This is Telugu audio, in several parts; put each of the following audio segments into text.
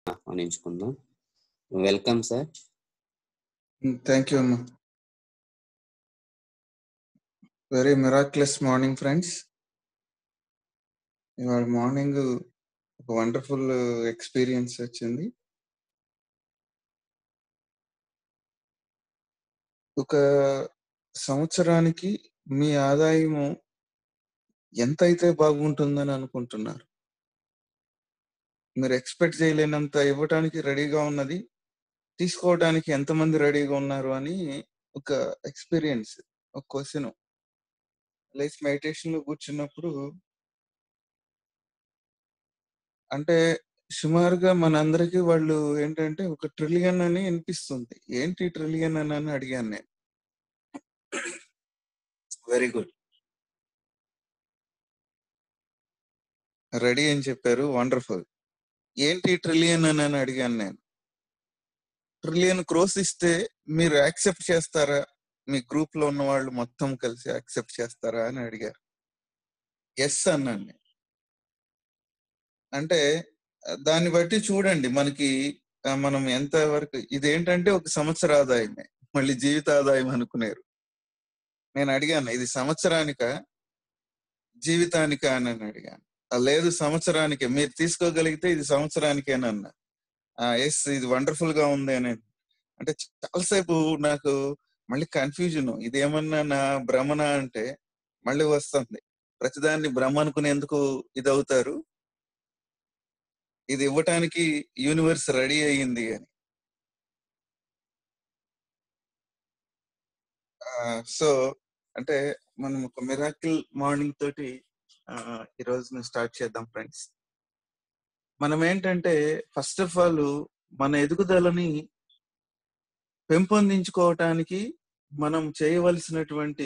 ఆహ్వానించుకుందాం వెల్కమ్ సార్ థ్యాంక్ యూ అమ్మా వెరీ మిరాక్లెస్ మార్నింగ్ ఫ్రెండ్స్ ఇవాళ మార్నింగ్ ఒక వండర్ఫుల్ ఎక్స్పీరియన్స్ వచ్చింది ఒక సంవత్సరానికి మీ ఆదాయము ఎంత అయితే బాగుంటుందని అనుకుంటున్నారు మీరు ఎక్స్పెక్ట్ చేయలేనంత ఇవ్వటానికి రెడీగా ఉన్నది తీసుకోవడానికి ఎంతమంది రెడీగా ఉన్నారు అని ఒక ఎక్స్పీరియన్స్ ఒక క్వశ్చన్ లైఫ్ మెడిటేషన్ లో కూర్చున్నప్పుడు అంటే సుమారుగా మనందరికి వాళ్ళు ఏంటంటే ఒక ట్రిలియన్ అని అనిపిస్తుంది ఏంటి ట్రిలియన్ అని అని అడిగాను నేను వెరీ గుడ్ రెడీ అని చెప్పారు వండర్ఫుల్ ఏంటి ట్రిలియన్ అని అని అడిగాను నేను ట్రిలియన్ క్రోస్ ఇస్తే మీరు యాక్సెప్ట్ చేస్తారా మీ గ్రూప్ లో ఉన్న వాళ్ళు మొత్తం కలిసి యాక్సెప్ట్ చేస్తారా అని అడిగారు ఎస్ అన్నాను నేను. అంటే ఆ, దాన్ని బట్టి చూడండి మనకి ఆ, మనం ఎంత వరకు ఇదేంటంటే ఒక సంవత్సర ఆదాయమే మళ్ళీ జీవిత ఆదాయం అనుకునేరు నేను అడిగాను ఇది సంవత్సరానిక జీవితానిక అని అని అడిగాను "ఆ, లేదు సంవత్సరానికే మీరు తీసుకోగలిగితే ఇది సంవత్సరానికేనన్నా ఎస్ ఇది వండర్ఫుల్ గా ఉంది అని అంటే చాలాసేపు నాకు మళ్ళీ కన్ఫ్యూజన్ ఇదేమన్నా నా భ్రమణ అంటే మళ్ళీ వస్తుంది ప్రతిదాన్ని భ్రమ అనుకునేందుకు ఇది అవుతారు ఇది ఇవ్వటానికి యూనివర్స్ రెడీ అయ్యింది అని సో అంటే మనం ఒక మిరాకిల్ మార్నింగ్ తోటి ఆ, ఈ రోజుని స్టార్ట్ చేద్దాం ఫ్రెండ్స్ మనం ఏంటంటే ఫస్ట్ ఆఫ్ ఆల్ మన ఎదుగుదలని పెంపొందించుకోవటానికి మనం చేయవలసినటువంటి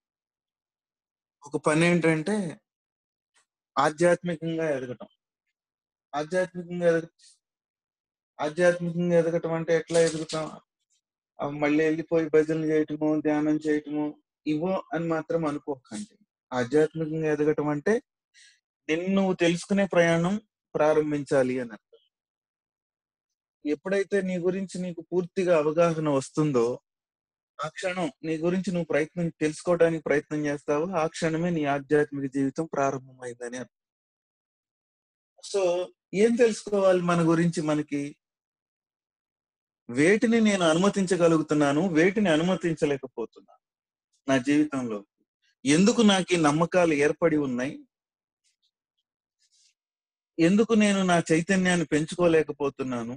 ఒక పని ఏంటంటే ఆధ్యాత్మికంగా ఎదగటం ఆధ్యాత్మికంగా ఎదగ ఆధ్యాత్మికంగా ఎదగటం అంటే ఎట్లా ఎదుగుతాం ఆ మళ్ళీ వెళ్ళిపోయి భజనలు చేయటము ధ్యానం చేయటము ఇవో అని మాత్రం అనుకోకండి ఆధ్యాత్మికంగా ఎదగటం అంటే నిన్ను నువ్వు తెలుసుకునే ప్రయాణం ప్రారంభించాలి అని అర్థం ఎప్పుడైతే నీ గురించి నీకు పూర్తిగా అవగాహన వస్తుందో ఆ క్షణం నీ గురించి నువ్వు ప్రయత్నం తెలుసుకోవడానికి ప్రయత్నం చేస్తావో ఆ క్షణమే నీ ఆధ్యాత్మిక జీవితం ప్రారంభమైందని అర్థం సో ఏం తెలుసుకోవాలి మన గురించి మనకి వేటిని నేను అనుమతించగలుగుతున్నాను వేటిని అనుమతించలేకపోతున్నాను నా జీవితంలో ఎందుకు నాకు ఈ నమ్మకాలు ఏర్పడి ఉన్నాయి ఎందుకు నేను నా చైతన్యాన్ని పెంచుకోలేకపోతున్నాను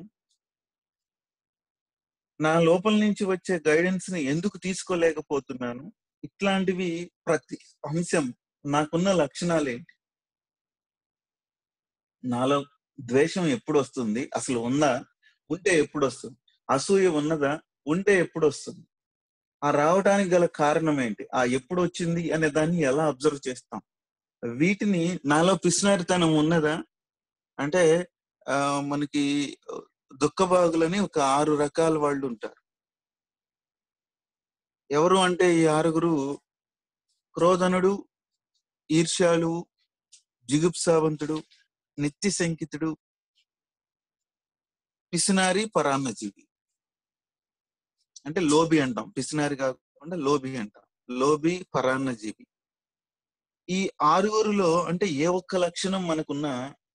నా లోపల నుంచి వచ్చే గైడెన్స్ ని ఎందుకు తీసుకోలేకపోతున్నాను ఇట్లాంటివి ప్రతి అంశం నాకున్న లక్షణాలు ఏంటి నాలో ద్వేషం ఎప్పుడు వస్తుంది అసలు ఉందా ఉంటే ఎప్పుడు వస్తుంది అసూయ ఉన్నదా ఉంటే ఎప్పుడు వస్తుంది ఆ రావడానికి గల కారణం ఏంటి ఆ ఎప్పుడు వచ్చింది అనే దాన్ని ఎలా అబ్జర్వ్ చేస్తాం వీటిని నాలో పిసినారితనం ఉన్నదా అంటే ఆ మనకి దుఃఖబాగులని ఒక ఆరు రకాల వాళ్ళు ఉంటారు ఎవరు అంటే ఈ ఆరుగురు క్రోధనుడు ఈర్ష్యాలు జిగుప్సావంతుడు నిత్య శంకితుడు పిసినారి పరాన్నజీవి అంటే లోబి అంటాం పిసినారి కాకుండా లోబి అంటాం లోబి పరాన్నజీవి ఈ ఆరుగురులో అంటే ఏ ఒక్క లక్షణం మనకున్నా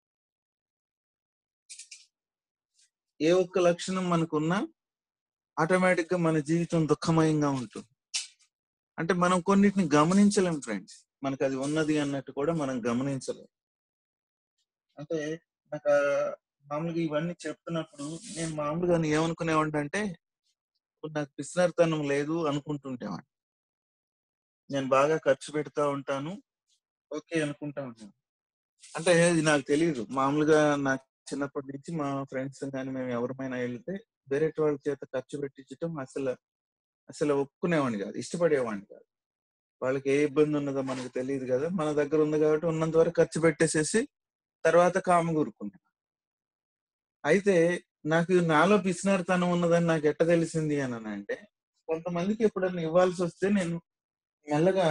ఏ ఒక్క లక్షణం మనకున్నా ఆటోమేటిక్ గా మన జీవితం దుఃఖమయంగా ఉంటుంది అంటే మనం కొన్నిటిని గమనించలేం ఫ్రెండ్స్ మనకు అది ఉన్నది అన్నట్టు కూడా మనం గమనించలేం అంటే నాకు ఆ మామూలుగా ఇవన్నీ చెప్తున్నప్పుడు నేను మామూలుగా ఏమనుకునేవాడిని అంటే ఇప్పుడు నాకు పిసినర్తనం లేదు అనుకుంటుంటేవాడిని నేను బాగా ఖర్చు పెడతా ఉంటాను ఓకే అనుకుంటా ఉంటాను అంటే ఇది నాకు తెలియదు మామూలుగా నాకు చిన్నప్పటి నుంచి మా ఫ్రెండ్స్ కానీ మేము ఎవరిమైనా వెళ్తే వేరే వాళ్ళ చేత ఖర్చు పెట్టించడం అసలు అసలు ఒప్పుకునేవాడిని కాదు ఇష్టపడేవాడిని కాదు వాళ్ళకి ఏ ఇబ్బంది ఉన్నదో మనకు తెలియదు కదా మన దగ్గర ఉంది కాబట్టి ఉన్నంత వరకు ఖర్చు పెట్టేసేసి తర్వాత కామ కూరుకున్నాను అయితే నాకు నాలో పిసినారితనం ఉన్నదని నాకు ఎట్ట తెలిసింది అని అంటే కొంతమందికి ఎప్పుడన్నా ఇవ్వాల్సి వస్తే నేను మెల్లగా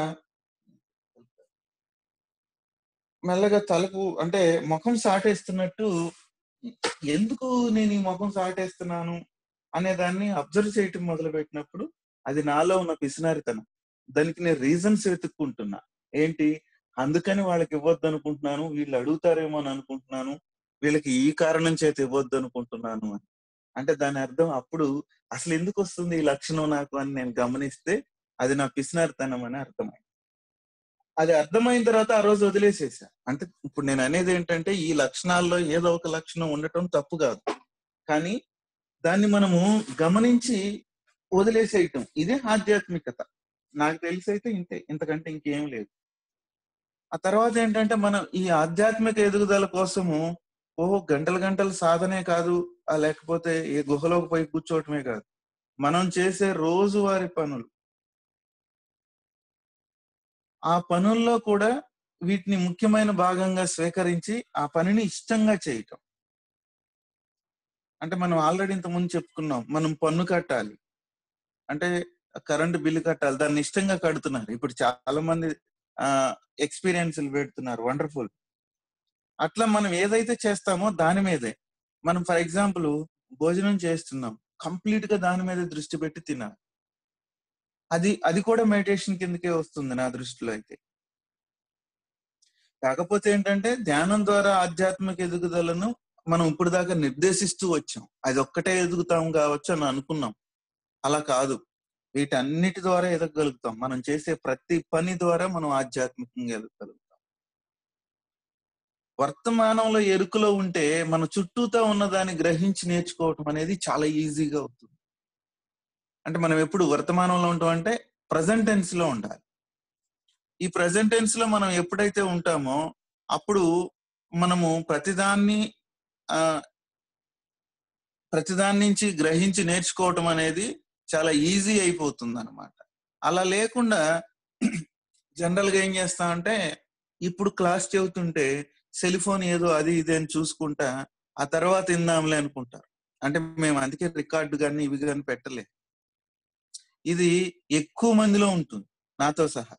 మెల్లగా తలుపు అంటే ముఖం సాటేస్తున్నట్టు ఎందుకు నేను ఈ ముఖం సాటేస్తున్నాను అనే దాన్ని అబ్జర్వ్ చేయటం మొదలు పెట్టినప్పుడు అది నాలో ఉన్న పిసినారితనం దానికి నేను రీజన్స్ వెతుక్కుంటున్నా ఏంటి అందుకని వాళ్ళకి ఇవ్వద్దు అనుకుంటున్నాను వీళ్ళు అడుగుతారేమో అని అనుకుంటున్నాను వీళ్ళకి ఈ కారణం చేత ఇవ్వద్దు అనుకుంటున్నాను అని అంటే దాని అర్థం అప్పుడు అసలు ఎందుకు వస్తుంది ఈ లక్షణం నాకు అని నేను గమనిస్తే అది నా పిసినారితనం అని అర్థమైంది అది అర్థమైన తర్వాత ఆ రోజు వదిలేసేసా అంటే ఇప్పుడు నేను అనేది ఏంటంటే ఈ లక్షణాల్లో ఏదో ఒక లక్షణం ఉండటం తప్పు కాదు కానీ దాన్ని మనము గమనించి వదిలేసేయటం ఇదే ఆధ్యాత్మికత నాకు తెలిసి అయితే ఇంతే ఇంతకంటే ఇంకేం లేదు ఆ తర్వాత ఏంటంటే మనం ఈ ఆధ్యాత్మిక ఎదుగుదల కోసము ఓహో గంటల గంటల సాధనే కాదు ఆ లేకపోతే ఏ గుహలోకి పోయి కూర్చోవటమే కాదు మనం చేసే రోజువారి పనులు ఆ పనుల్లో కూడా వీటిని ముఖ్యమైన భాగంగా స్వీకరించి ఆ పనిని ఇష్టంగా చేయటం అంటే మనం ఆల్రెడీ ఇంత ముందు చెప్పుకున్నాం మనం పన్ను కట్టాలి అంటే కరెంట్ బిల్లు కట్టాలి దాన్ని ఇష్టంగా కడుతున్నారు ఇప్పుడు చాలా మంది ఆ ఎక్స్పీరియన్స్లు పెడుతున్నారు వండర్ఫుల్ అట్లా మనం ఏదైతే చేస్తామో దాని మీదే మనం ఫర్ ఎగ్జాంపుల్ భోజనం చేస్తున్నాం కంప్లీట్ గా దాని మీద దృష్టి పెట్టి తినాలి అది అది కూడా మెడిటేషన్ కిందకే వస్తుంది నా దృష్టిలో అయితే కాకపోతే ఏంటంటే ధ్యానం ద్వారా ఆధ్యాత్మిక ఎదుగుదలను మనం ఇప్పుడు దాకా నిర్దేశిస్తూ వచ్చాం అది ఒక్కటే ఎదుగుతాం కావచ్చు అని అనుకున్నాం అలా కాదు వీటన్నిటి ద్వారా ఎదగలుగుతాం మనం చేసే ప్రతి పని ద్వారా మనం ఆధ్యాత్మికంగా ఎదగలుగుతాం వర్తమానంలో ఎరుకులో ఉంటే మన చుట్టూతా ఉన్నదాన్ని గ్రహించి నేర్చుకోవటం అనేది చాలా ఈజీగా అవుతుంది అంటే మనం ఎప్పుడు వర్తమానంలో ఉంటాం అంటే ప్రజెంట్ టెన్స్ లో ఉండాలి ఈ ప్రజెంట్ టెన్స్ లో మనం ఎప్పుడైతే ఉంటామో అప్పుడు మనము ప్రతిదాన్ని ఆ ప్రతిదాని నుంచి గ్రహించి నేర్చుకోవటం అనేది చాలా ఈజీ అయిపోతుంది అనమాట అలా లేకుండా జనరల్ గా ఏం చేస్తా అంటే ఇప్పుడు క్లాస్ చెబుతుంటే సెల్ ఫోన్ ఏదో అది ఇది అని చూసుకుంటా ఆ తర్వాత ఇందాంలే అనుకుంటారు అంటే మేము అందుకే రికార్డు కానీ ఇవి కానీ పెట్టలే ఇది ఎక్కువ మందిలో ఉంటుంది నాతో సహా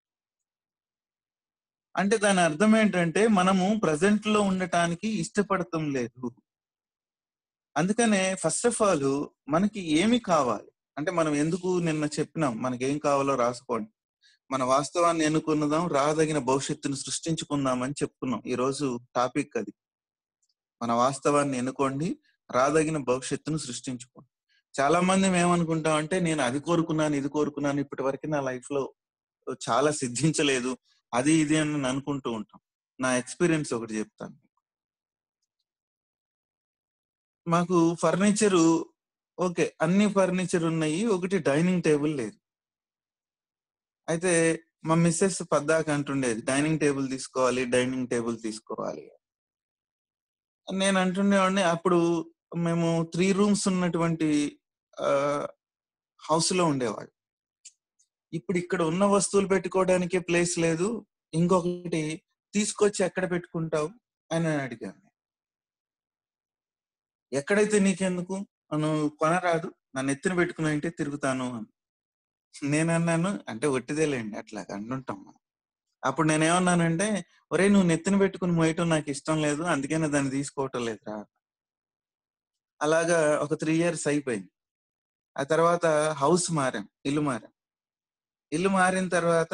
అంటే దాని అర్థం ఏంటంటే మనము ప్రజెంట్ లో ఉండటానికి ఇష్టపడటం లేదు అందుకనే ఫస్ట్ ఆఫ్ ఆల్ మనకి ఏమి కావాలి అంటే మనం ఎందుకు నిన్న చెప్పినాం మనకి ఏం కావాలో రాసుకోండి మన వాస్తవాన్ని ఎన్నుకున్నదాం రాదగిన భవిష్యత్తును సృష్టించుకుందాం అని చెప్పుకున్నాం ఈ రోజు టాపిక్ అది మన వాస్తవాన్ని ఎన్నుకోండి రాదగిన భవిష్యత్తును సృష్టించుకోండి చాలా మంది ఏమనుకుంటాం అంటే నేను అది కోరుకున్నాను ఇది కోరుకున్నాను ఇప్పటి వరకు నా లైఫ్ లో చాలా సిద్ధించలేదు అది ఇది అని నేను అనుకుంటూ ఉంటాం నా ఎక్స్పీరియన్స్ ఒకటి చెప్తాను మాకు ఫర్నిచరు ఓకే అన్ని ఫర్నిచర్ ఉన్నాయి ఒకటి డైనింగ్ టేబుల్ లేదు అయితే మా మిస్సెస్ పద్దాక అంటుండేది డైనింగ్ టేబుల్ తీసుకోవాలి డైనింగ్ టేబుల్ తీసుకోవాలి నేను అంటుండేవాడిని అప్పుడు మేము త్రీ రూమ్స్ ఉన్నటువంటి హౌస్ లో ఉండేవాడు ఇప్పుడు ఇక్కడ ఉన్న వస్తువులు పెట్టుకోవడానికి ప్లేస్ లేదు ఇంకొకటి తీసుకొచ్చి ఎక్కడ పెట్టుకుంటావు అని అడిగాను ఎక్కడైతే నీకెందుకు నువ్వు కొనరాదు నన్ను ఎత్తున పెట్టుకుని తిరుగుతాను అని నేను అన్నాను అంటే ఒట్టిదేలేండి అట్లా అంటుంటాం అప్పుడు నేనేమన్నానంటే ఒరే నువ్వు నెత్తిన పెట్టుకుని మోయటం నాకు ఇష్టం లేదు అందుకనే దాన్ని తీసుకోవటం లేదురా అలాగా ఒక త్రీ ఇయర్స్ అయిపోయింది ఆ తర్వాత హౌస్ మారాం ఇల్లు మారాం ఇల్లు మారిన తర్వాత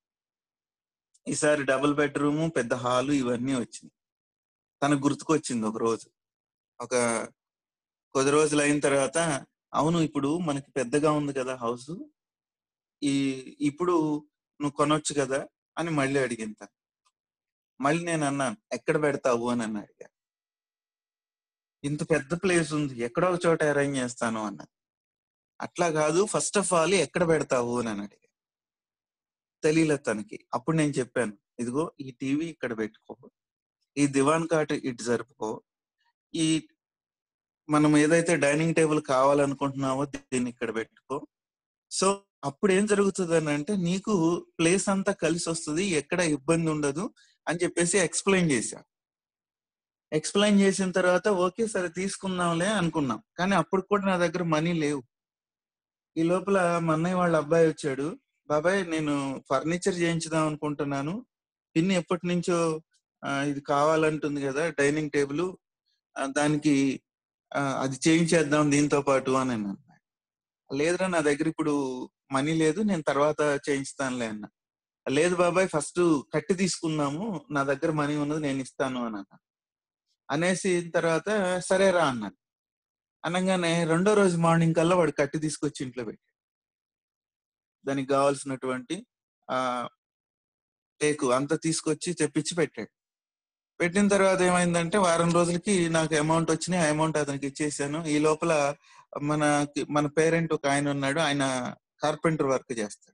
ఈసారి డబుల్ బెడ్రూమ్ పెద్ద హాలు ఇవన్నీ వచ్చింది తనకు గుర్తుకొచ్చింది ఒక రోజు ఒక కొద్ది రోజులు అయిన తర్వాత అవును ఇప్పుడు మనకి పెద్దగా ఉంది కదా హౌస్ ఈ ఇప్పుడు నువ్వు కొనొచ్చు కదా అని మళ్ళీ అడిగింత మళ్ళీ నేను అన్నాను ఎక్కడ పెడతావు అని అని అడిగా ఇంత పెద్ద ప్లేస్ ఉంది ఎక్కడో ఒక చోట అరేంజ్ చేస్తాను అన్న అట్లా కాదు ఫస్ట్ ఆఫ్ ఆల్ ఎక్కడ పెడతావు అని అని అడిగా తెలియలేదు తనకి అప్పుడు నేను చెప్పాను ఇదిగో ఈ టీవీ ఇక్కడ పెట్టుకో ఈ దివాన్ కాట్ ఇటు జరుపుకో ఈ మనం ఏదైతే డైనింగ్ టేబుల్ కావాలనుకుంటున్నావో దీన్ని ఇక్కడ పెట్టుకో సో అప్పుడు ఏం జరుగుతుంది అని అంటే నీకు ప్లేస్ అంతా కలిసి వస్తుంది ఎక్కడ ఇబ్బంది ఉండదు అని చెప్పేసి ఎక్స్ప్లెయిన్ చేశా ఎక్స్ప్లెయిన్ చేసిన తర్వాత ఓకే సరే తీసుకుందాంలే అనుకున్నాం కానీ అప్పుడు కూడా నా దగ్గర మనీ లేవు ఈ లోపల మా అన్నయ్య వాళ్ళ అబ్బాయి వచ్చాడు బాబాయ్ నేను ఫర్నిచర్ చేయించుదాం అనుకుంటున్నాను పిన్ని ఎప్పటి నుంచో ఇది కావాలంటుంది కదా డైనింగ్ టేబుల్ ఆ, దానికి ఆ, అది చేయించేద్దాం దీంతో పాటు అని అన్నాను లేదురా నా దగ్గర ఇప్పుడు మనీ లేదు నేను తర్వాత చేయిస్తానులే అన్న లేదు బాబాయ్ ఫస్ట్ కట్టి తీసుకుందాము నా దగ్గర మనీ ఉన్నది నేను ఇస్తాను అని అన్న అనేసి తర్వాత సరేరా అన్నాను అనగానే రెండో రోజు మార్నింగ్ కల్లా వాడు కట్టి తీసుకొచ్చి ఇంట్లో పెట్టి దానికి కావాల్సినటువంటి ఆ టేకు అంతా తీసుకొచ్చి తెప్పించి పెట్టాడు పెట్టిన తర్వాత ఏమైందంటే వారం రోజులకి నాకు అమౌంట్ వచ్చినాయి ఆ అమౌంట్ అతనికి ఇచ్చేసాను ఈ లోపల మన మన పేరెంట్ ఒక ఆయన ఉన్నాడు ఆయన కార్పెంటర్ వర్క్ చేస్తాడు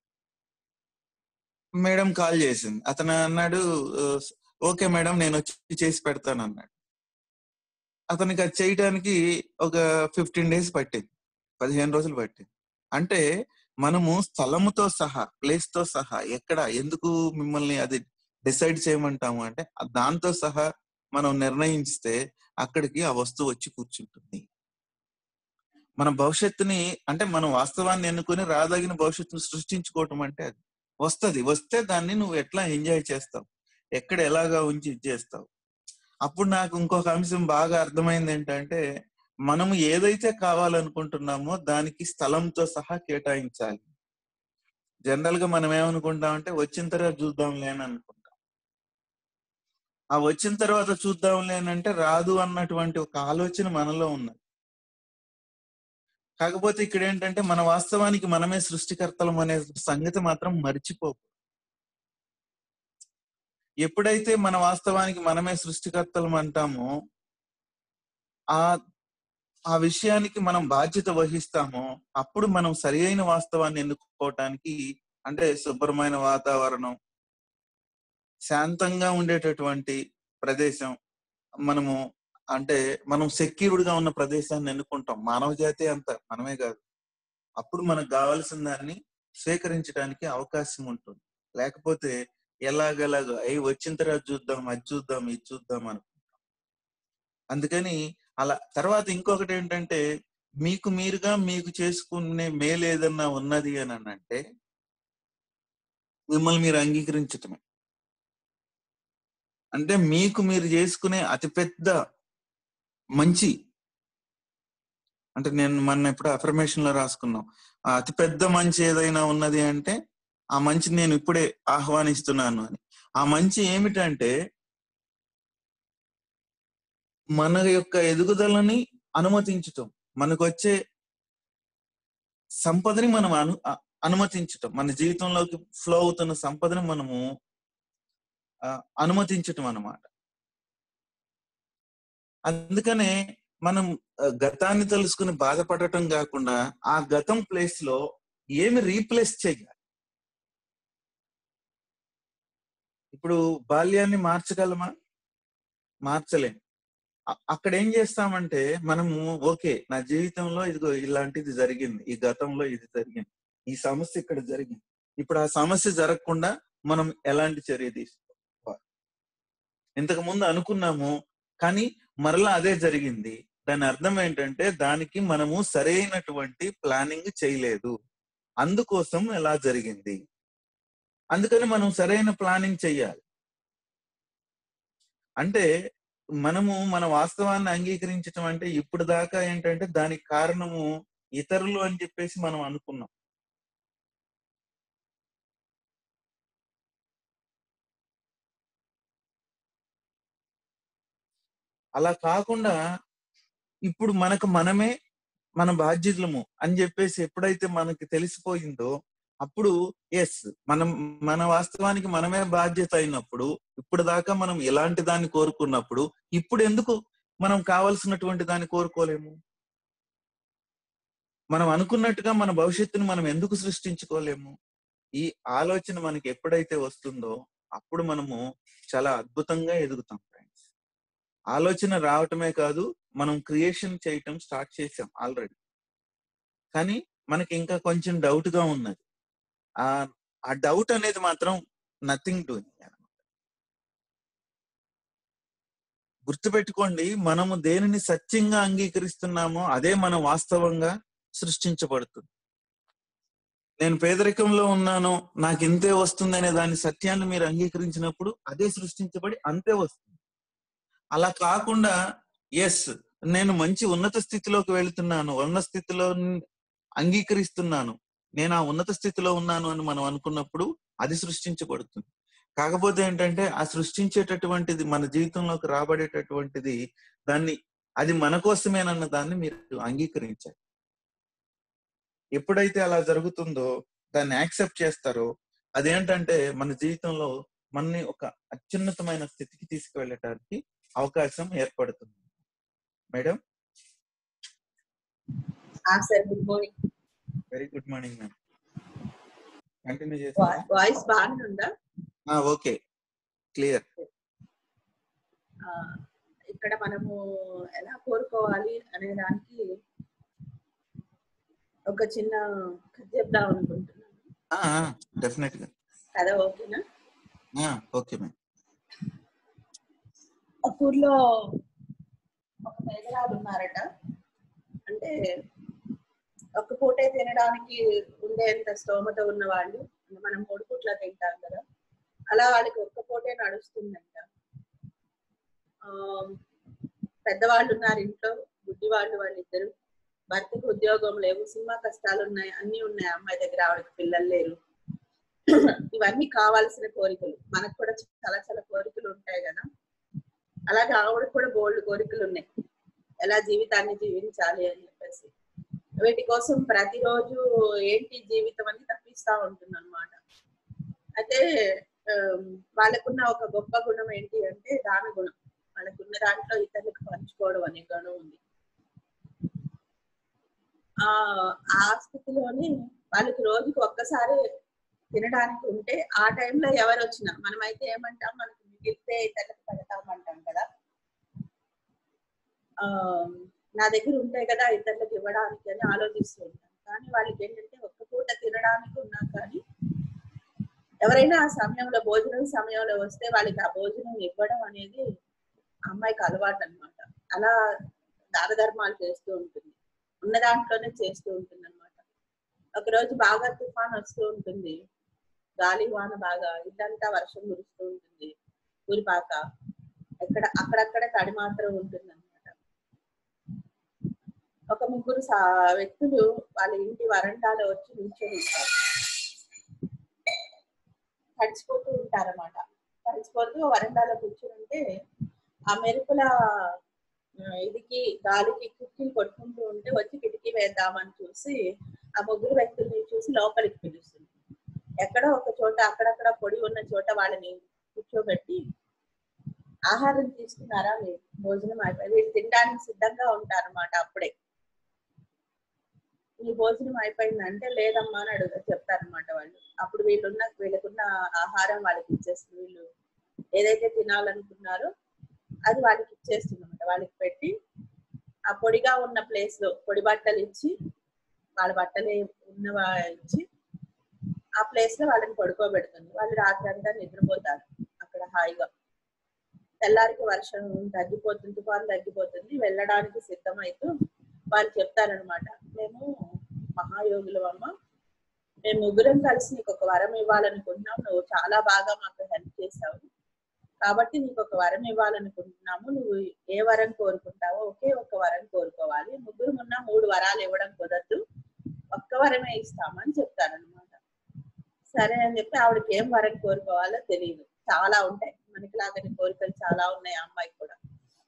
మేడం కాల్ చేసింది అతను అన్నాడు ఓకే మేడం నేను వచ్చి చేసి పెడతాను అన్నాడు అతనికి అది చేయడానికి ఒక ఫిఫ్టీన్ డేస్ పట్టింది పదిహేను రోజులు పట్టింది అంటే మనము స్థలముతో సహా ప్లేస్ తో సహా ఎక్కడ ఎందుకు మిమ్మల్ని అది డిసైడ్ చేయమంటాము అంటే ఆ దాంతో సహా మనం నిర్ణయిస్తే అక్కడికి ఆ వస్తువు వచ్చి కూర్చుంటుంది మన భవిష్యత్తుని అంటే మనం వాస్తవాన్ని ఎన్నుకొని రాదగిన భవిష్యత్తును సృష్టించుకోవటం అంటే అది వస్తది వస్తే దాన్ని నువ్వు ఎట్లా ఎంజాయ్ చేస్తావు ఎక్కడ ఎలాగా ఉంచి ఇది చేస్తావు అప్పుడు నాకు ఇంకొక అంశం బాగా అర్థమైంది ఏంటంటే మనము ఏదైతే కావాలనుకుంటున్నామో దానికి స్థలంతో సహా కేటాయించాలి జనరల్ గా మనం ఏమనుకుంటామంటే వచ్చిన తర్వాత చూద్దాంలే అని అనుకుంటాం ఆ వచ్చిన తర్వాత చూద్దాంలే అని అంటే రాదు అన్నటువంటి ఒక ఆలోచన మనలో ఉన్నది కాకపోతే ఇక్కడ ఏంటంటే మన వాస్తవానికి మనమే సృష్టికర్తలం అనే సంగతి మాత్రం మర్చిపోకు ఎప్పుడైతే మన వాస్తవానికి మనమే సృష్టికర్తలం అంటామో ఆ ఆ విషయానికి మనం బాధ్యత వహిస్తామో అప్పుడు మనం సరి అయిన వాస్తవాన్ని ఎన్నుకోవటానికి అంటే శుభ్రమైన వాతావరణం శాంతంగా ఉండేటటువంటి ప్రదేశం మనము అంటే మనం సెక్యూర్డ్ గా ఉన్న ప్రదేశాన్ని ఎన్నుకుంటాం మానవ జాతి అంత మనమే కాదు అప్పుడు మనకు కావాల్సిన దాన్ని స్వీకరించడానికి అవకాశం ఉంటుంది లేకపోతే ఎలాగలాగ అయి వచ్చిన తర్వాత చూద్దాం అది చూద్దాం ఇది చూద్దాం అనుకుంటాం అందుకని అలా తర్వాత ఇంకొకటి ఏంటంటే మీకు మీరుగా మీకు చేసుకునే మేలు ఏదన్నా ఉన్నది అని అంటే మిమ్మల్ని మీరు అంగీకరించటమే అంటే మీకు మీరు చేసుకునే అతిపెద్ద మంచి అంటే నేను మొన్న ఎప్పుడు అఫర్మేషన్ లో రాసుకున్నాం ఆ అతిపెద్ద మంచి ఏదైనా ఉన్నది అంటే ఆ మంచిని నేను ఇప్పుడే ఆహ్వానిస్తున్నాను అని ఆ మంచి ఏమిటంటే మన యొక్క ఎదుగుదలని అనుమతించటం మనకు వచ్చే సంపదని మనం అను అ- అనుమతించటం మన జీవితంలోకి ఫ్లో అవుతున్న సంపదని మనము ఆ, అనుమతించటం అన్నమాట అందుకనే మనం ఆ, గతాన్ని తెలుసుకుని బాధపడటం కాకుండా ఆ గతం ప్లేస్ లో ఏమి రీప్లేస్ చేయాలి ఇప్పుడు బాల్యాన్ని మార్చగలమా మార్చలేం అ- అక్కడ ఏం చేస్తామంటే మనము ఓకే నా జీవితంలో ఇదిగో ఇలాంటిది జరిగింది ఈ గతంలో ఇది జరిగింది ఈ సమస్య ఇక్కడ జరిగింది ఇప్పుడు ఆ సమస్య జరగకుండా మనం ఎలాంటి చర్య తీసుకోవాలి ఇంతకు ముందు అనుకున్నాము కానీ మరలా అదే జరిగింది దాని అర్థం ఏంటంటే దానికి మనము సరైనటువంటి ప్లానింగ్ చేయలేదు అందుకోసం ఎలా జరిగింది అందుకని మనం సరైన ప్లానింగ్ చెయ్యాలి అంటే మనము మన వాస్తవాన్ని అంగీకరించటం అంటే ఇప్పుడు దాకా ఏంటంటే దానికి కారణము ఇతరులు అని చెప్పేసి మనం అనుకున్నాం అలా కాకుండా ఇప్పుడు మనకు మనమే మన బాధ్యతలము అని చెప్పేసి ఎప్పుడైతే మనకి తెలిసిపోయిందో అప్పుడు ఎస్ మనం మన వాస్తవానికి మనమే బాధ్యత అయినప్పుడు ఇప్పుడు దాకా మనం ఎలాంటి దాన్ని కోరుకున్నప్పుడు ఇప్పుడు ఎందుకు మనం కావలసినటువంటి దాన్ని కోరుకోలేము మనం అనుకున్నట్టుగా మన భవిష్యత్తును మనం ఎందుకు సృష్టించుకోలేము ఈ ఆలోచన మనకి ఎప్పుడైతే వస్తుందో అప్పుడు మనము చాలా అద్భుతంగా ఎదుగుతాం ఫ్రెండ్స్ ఆలోచన రావటమే కాదు మనం క్రియేషన్ చేయటం స్టార్ట్ చేసాం ఆల్రెడీ కానీ మనకి ఇంకా కొంచెం డౌట్ గా ఉన్నది ఆ ఆ డౌట్ అనేది మాత్రం నథింగ్ డూయింగ్ గుర్తుపెట్టుకోండి మనము దేనిని సత్యంగా అంగీకరిస్తున్నామో అదే మన వాస్తవంగా సృష్టించబడుతుంది నేను పేదరికంలో ఉన్నాను నాకు ఇంతే వస్తుంది అనే దాని సత్యాన్ని మీరు అంగీకరించినప్పుడు అదే సృష్టించబడి అంతే వస్తుంది అలా కాకుండా ఎస్ నేను మంచి ఉన్నత స్థితిలోకి వెళ్తున్నాను ఉన్నత స్థితిలో అంగీకరిస్తున్నాను నేను ఆ ఉన్నత స్థితిలో ఉన్నాను అని మనం అనుకున్నప్పుడు అది సృష్టించబడుతుంది కాకపోతే ఏంటంటే ఆ సృష్టించేటటువంటిది మన జీవితంలోకి రాబడేటటువంటిది దాన్ని అది మన కోసమేనన్న దాన్ని మీరు అంగీకరించాలి ఎప్పుడైతే అలా జరుగుతుందో దాన్ని యాక్సెప్ట్ చేస్తారో అదేంటంటే మన జీవితంలో మనని ఒక అత్యున్నతమైన స్థితికి తీసుకువెళ్ళటానికి అవకాశం ఏర్పడుతుంది madam sir good morning very good morning ma'am continue చేసి వాయిస్ బాగానే ఉందా ఓకే క్లియర్ ఆ, ఇక్కడ మనము ఎలా కోరుకోవాలి అనే దానికి ఒక చిన్న కథ చెప్దాం అనుకుంటున్నాను డెఫినెట్ గా కథ ఓకేనా ఓకే మ్యామ్ ఒక ఊర్లో ఒక పేదరాలు ఉన్నారట అంటే ఒక పూటే తినడానికి ఉండేంత స్తోమత ఉన్న వాళ్ళు అంటే మనం మూడు పూట్ల తింటాం కదా అలా వాళ్ళకి ఒక్క పూటే నడుస్తుందంట ఆ, పెద్దవాళ్ళు ఉన్నారు ఇంట్లో గుడ్డి వాళ్ళు వాళ్ళిద్దరు భర్తకు ఉద్యోగం లేవు సినిమా కష్టాలు ఉన్నాయి అన్ని ఉన్నాయి అమ్మాయి దగ్గర ఆవిడకి పిల్లలు లేరు ఇవన్నీ కావాల్సిన కోరికలు మనకు కూడా చాలా చాలా కోరికలు ఉంటాయి కదా అలాగే ఆవిడకి కూడా బోల్డ్ కోరికలు ఉన్నాయి ఎలా జీవితాన్ని జీవించాలి అని చెప్పేసి వీటి కోసం ప్రతిరోజు ఏంటి జీవితం అని తప్పిస్తా ఉంటుంది అనమాట అయితే ఆమ్, వాళ్ళకున్న ఒక గొప్ప గుణం ఏంటి అంటే దాన గుణం వాళ్ళకున్న దాంట్లో ఇతరులకు పంచుకోవడం అనే గుణం ఉంది ఆ ఆ స్థితిలోని వాళ్ళకి రోజుకి ఒక్కసారి తినడానికి ఉంటే ఆ టైంలో ఎవరు వచ్చినా మనమైతే ఏమంటాం మనకి మిగిలితే ఇతరులకు పెడతాం అంటాం కదా ఆ నా దగ్గర ఉంటాయి కదా ఇతరులకు ఇవ్వడానికి అని ఆలోచిస్తూ ఉంటాం కానీ వాళ్ళకి ఏంటంటే ఒక్క పూట తినడానికి ఉన్నా కానీ ఎవరైనా ఆ సమయంలో భోజనం సమయంలో వస్తే వాళ్ళకి ఆ భోజనం ఇవ్వడం అనేది ఆ అమ్మాయికి అలవాటు అన్నమాట అలా దాన ధర్మాలు చేస్తూ ఉంటుంది ఉన్న దాంట్లోనే చేస్తూ ఉంటుంది అనమాట ఒకరోజు బాగా తుఫాన్ వస్తూ ఉంటుంది గాలి వాన బాగా ఇల్లంతా వర్షం కురుస్తూ ఉంటుంది ఊరిపాక ఎక్కడ అక్కడక్కడ తడి మాత్రం ఉంటుంది అనమాట ఒక ముగ్గురు సా- వ్యక్తులు వాళ్ళ ఇంటి వరండాలో వచ్చి నిల్చొని ఉంటారు తడిచిపోతూ ఉంటారన్నమాట తడిచిపోతూ వరండాలో కూర్చుని ఉంటే ఆ మెరుపుల ఆ, ఇదికి గాలికి కిటికీలు కొట్టుకుంటూ ఉంటే వచ్చి కిటికీ వేద్దామని చూసి ఆ ముగ్గురు వ్యక్తుల్ని చూసి లోపలికి పిలుస్తుంది ఎక్కడో ఒక చోట అక్కడక్కడ పొడి ఉన్న చోట వాళ్ళని కూర్చోబెట్టి ఆహారం తీసుకున్నారా మీరు భోజనం అయిపోయి వీళ్ళు తినడానికి సిద్ధంగా ఉంటారన్నమాట అప్పుడే మీ భోజనం అయిపోయిందంటే లేదమ్మా అని అడుగు చెప్తారన్నమాట వాళ్ళు అప్పుడు వీళ్ళున్న వీళ్ళకున్న ఆహారం వాళ్ళకి ఇచ్చేస్తుంది వీళ్ళు ఏదైతే తినాలనుకున్నారో అది వాళ్ళకి ఇచ్చేస్తుందన్నమాట వాళ్ళకి పెట్టి ఆ పొడిగా ఉన్న ప్లేస్ లో పొడి బట్టలు ఇచ్చి వాళ్ళ బట్టలు ఉన్న వా- ఇచ్చి ఆ ప్లేస్ లో వాళ్ళని పడుకోబెడుతుంది వాళ్ళు రాత్రి అంతా నిద్రపోతారు అక్కడ హాయిగా తెల్లారికి వర్షం తగ్గిపోతుంది తుఫాను తగ్గిపోతుంది వెళ్ళడానికి సిద్ధమైతూ వాళ్ళు చెప్తారనమాట మేము మహాయోగులం అమ్మ మేము ముగ్గురం కలిసి నీకు ఒక వరం ఇవ్వాలనుకుంటున్నాం నువ్వు చాలా బాగా మాకు హెల్ప్ చేసావు కాబట్టి నీకు ఒక వరం ఇవ్వాలనుకుంటున్నాము నువ్వు ఏ వరం కోరుకుంటావో ఒకే ఒక వరం కోరుకోవాలి ముగ్గురు ఉన్న మూడు వరాలు ఇవ్వడం కుదరదు ఒక్క వరమే ఇస్తామని చెప్తారనమాట సరే అని చెప్పి ఆవిడకి ఏం వరం కోరుకోవాలో తెలియదు చాలా ఉంటాయి మనకి లాగానే కోరికలు చాలా ఉన్నాయి ఆ అమ్మాయికి కూడా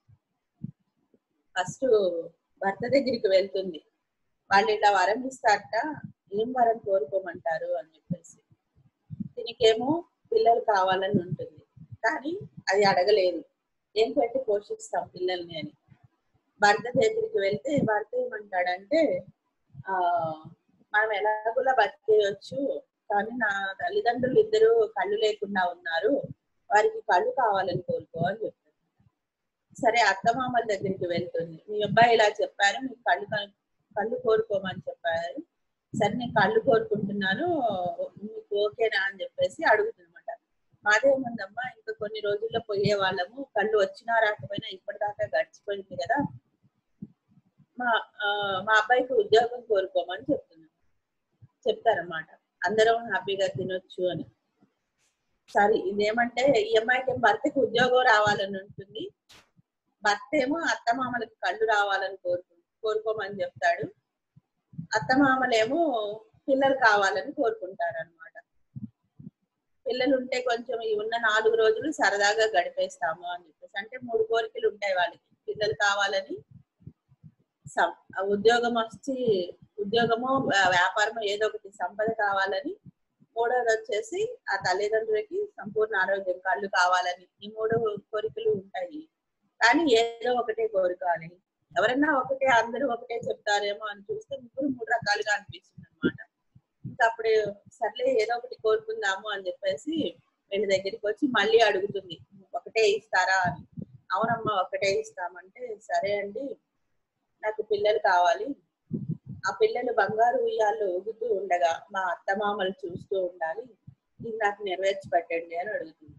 ఫస్ట్ భర్త దగ్గరికి వెళ్తుంది వాళ్ళు ఇట్లా వరం ఇస్తారట ఏం వరం కోరుకోమంటారు అని చెప్పేసి దీనికేమో పిల్లలు కావాలని ఉంటుంది కానీ అది అడగలేదు ఏం పెట్టి పోషిస్తాం పిల్లల్ని అని భర్త దగ్గరికి వెళ్తే భర్త ఏమంటాడంటే ఆ మనం ఎలాగోలా బతికేయచ్చు కానీ నా తల్లిదండ్రులు ఇద్దరు కళ్ళు లేకుండా ఉన్నారు వారికి కళ్ళు కావాలని కోరుకో అని చెప్తారు సరే అత్తమామల దగ్గరికి వెళ్తుంది మీ అబ్బాయి ఇలా చెప్పారు మీకు కళ్ళు కను- కళ్ళు కోరుకోమని చెప్పారు సరే నేను కళ్ళు కోరుకుంటున్నాను మీకు ఓకేనా అని చెప్పేసి అడుగుతుందన్నమాట మాదేముందమ్మా ఇంకా కొన్ని రోజుల్లో పోయే వాళ్ళము కళ్ళు వచ్చినా రాకపోయినా ఇప్పటిదాకా గడిచిపోయింది కదా మా ఆ, మా అబ్బాయికి ఉద్యోగం కోరుకోమని చెప్తున్నాను చెప్తారన్నమాట అందరం హ్యాపీగా తినొచ్చు అని సరే ఇదేమంటే ఈ అమ్మాయికి ఏం భర్తకి ఉద్యోగం రావాలని ఉంటుంది భర్త ఏమో అత్తమామలకి కళ్ళు రావాలని కోరుకు కోరుకోమని చెప్తాడు అత్తమామలేమో పిల్లలు కావాలని కోరుకుంటారు అనమాట పిల్లలు ఉంటే కొంచెం ఈ ఉన్న నాలుగు రోజులు సరదాగా గడిపేస్తాము అని చెప్పేసి అంటే మూడు కోరికలు ఉంటాయి వాళ్ళకి పిల్లలు కావాలని సం- ఆ ఉద్యోగం వచ్చి ఉద్యోగమో వ్యా- వ్యాపారమో ఏదో ఒకటి సంపద కావాలని మూడోది వచ్చేసి ఆ తల్లిదండ్రులకి సంపూర్ణ ఆరోగ్యం కళ్ళు కావాలని ఈ మూడు కోరికలు ఉంటాయి కానీ ఏదో ఒకటే కోరిక అని ఎవరన్నా ఒకటే అందరూ ఒకటే చెప్తారేమో అని చూస్తే ముగ్గురు మూడు రకాలుగా అనిపిస్తుంది అనమాట ఇంకా అప్పుడు సర్లే ఏదో ఒకటి కోరుకుందాము అని చెప్పేసి వీళ్ళ దగ్గరికి వచ్చి మళ్ళీ అడుగుతుంది ఒకటే ఇస్తారా అని అవునమ్మా ఒకటే ఇస్తామంటే సరే అండి నాకు పిల్లలు కావాలి ఆ పిల్లలు బంగారు ఉయ్యాల్లో ఊగుతూ ఉండగా మా అత్తమామలు చూస్తూ ఉండాలి ఇది నాకు నెరవేర్చి పెట్టండి అని అడుగుతుంది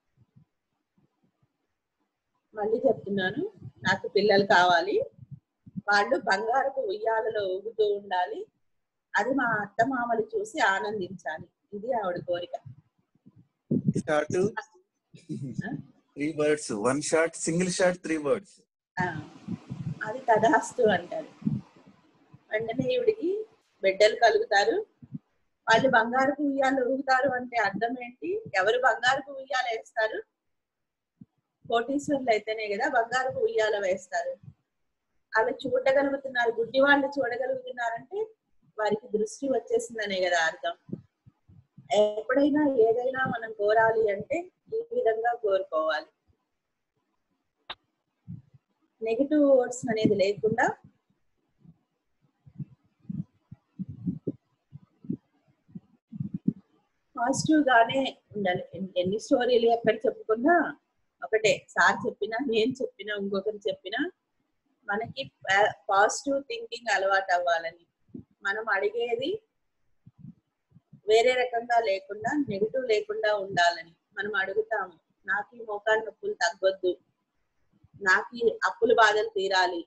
మళ్ళీ చెప్తున్నాను నాకు పిల్లలు కావాలి వాళ్ళు బంగారపు ఉయ్యాలలో ఊగుతూ ఉండాలి అది మా అత్తమామలు చూసి ఆనందించాలి ఇది ఆవిడ కోరిక short three words one short single short three words ఆ, అది తదాస్తు అంటారు వెంటనే ఈవిడికి బిడ్డలు కలుగుతారు వాళ్ళు బంగారపు ఉయ్యాలు ఊగుతారు అంటే అర్థం ఏంటి ఎవరు బంగారపు ఉయ్యాల వేస్తారు కోటీశ్వర్లు అయితేనే కదా బంగారపు ఉయ్యాల వేస్తారు అలా చూడగలుగుతున్నారు గుడ్డి వాళ్ళు చూడగలుగుతున్నారంటే వారికి దృష్టి వచ్చేసిందనే కదా అర్థం ఎప్పుడైనా ఏదైనా మనం కోరాలి అంటే ఈ విధంగా కోరుకోవాలి నెగిటివ్ వర్డ్స్ అనేది లేకుండా పాజిటివ్ గానే ఉండాలి ఎన్- ఎన్ని స్టోరీలు ఎక్కడ చెప్పుకున్నా ఒకటే సార్ చెప్పినా నేను చెప్పినా ఇంకొకరు చెప్పినా మనకి పాజిటివ్ థింకింగ్ అలవాటు అవ్వాలని మనం అడిగేది వేరే రకంగా లేకుండా నెగిటివ్ లేకుండా ఉండాలని మనం అడుగుతాము నాకు ఈ మోకాలు నొప్పులు తగ్గొద్దు నాకు ఈ అప్పుల బాధలు తీరాలి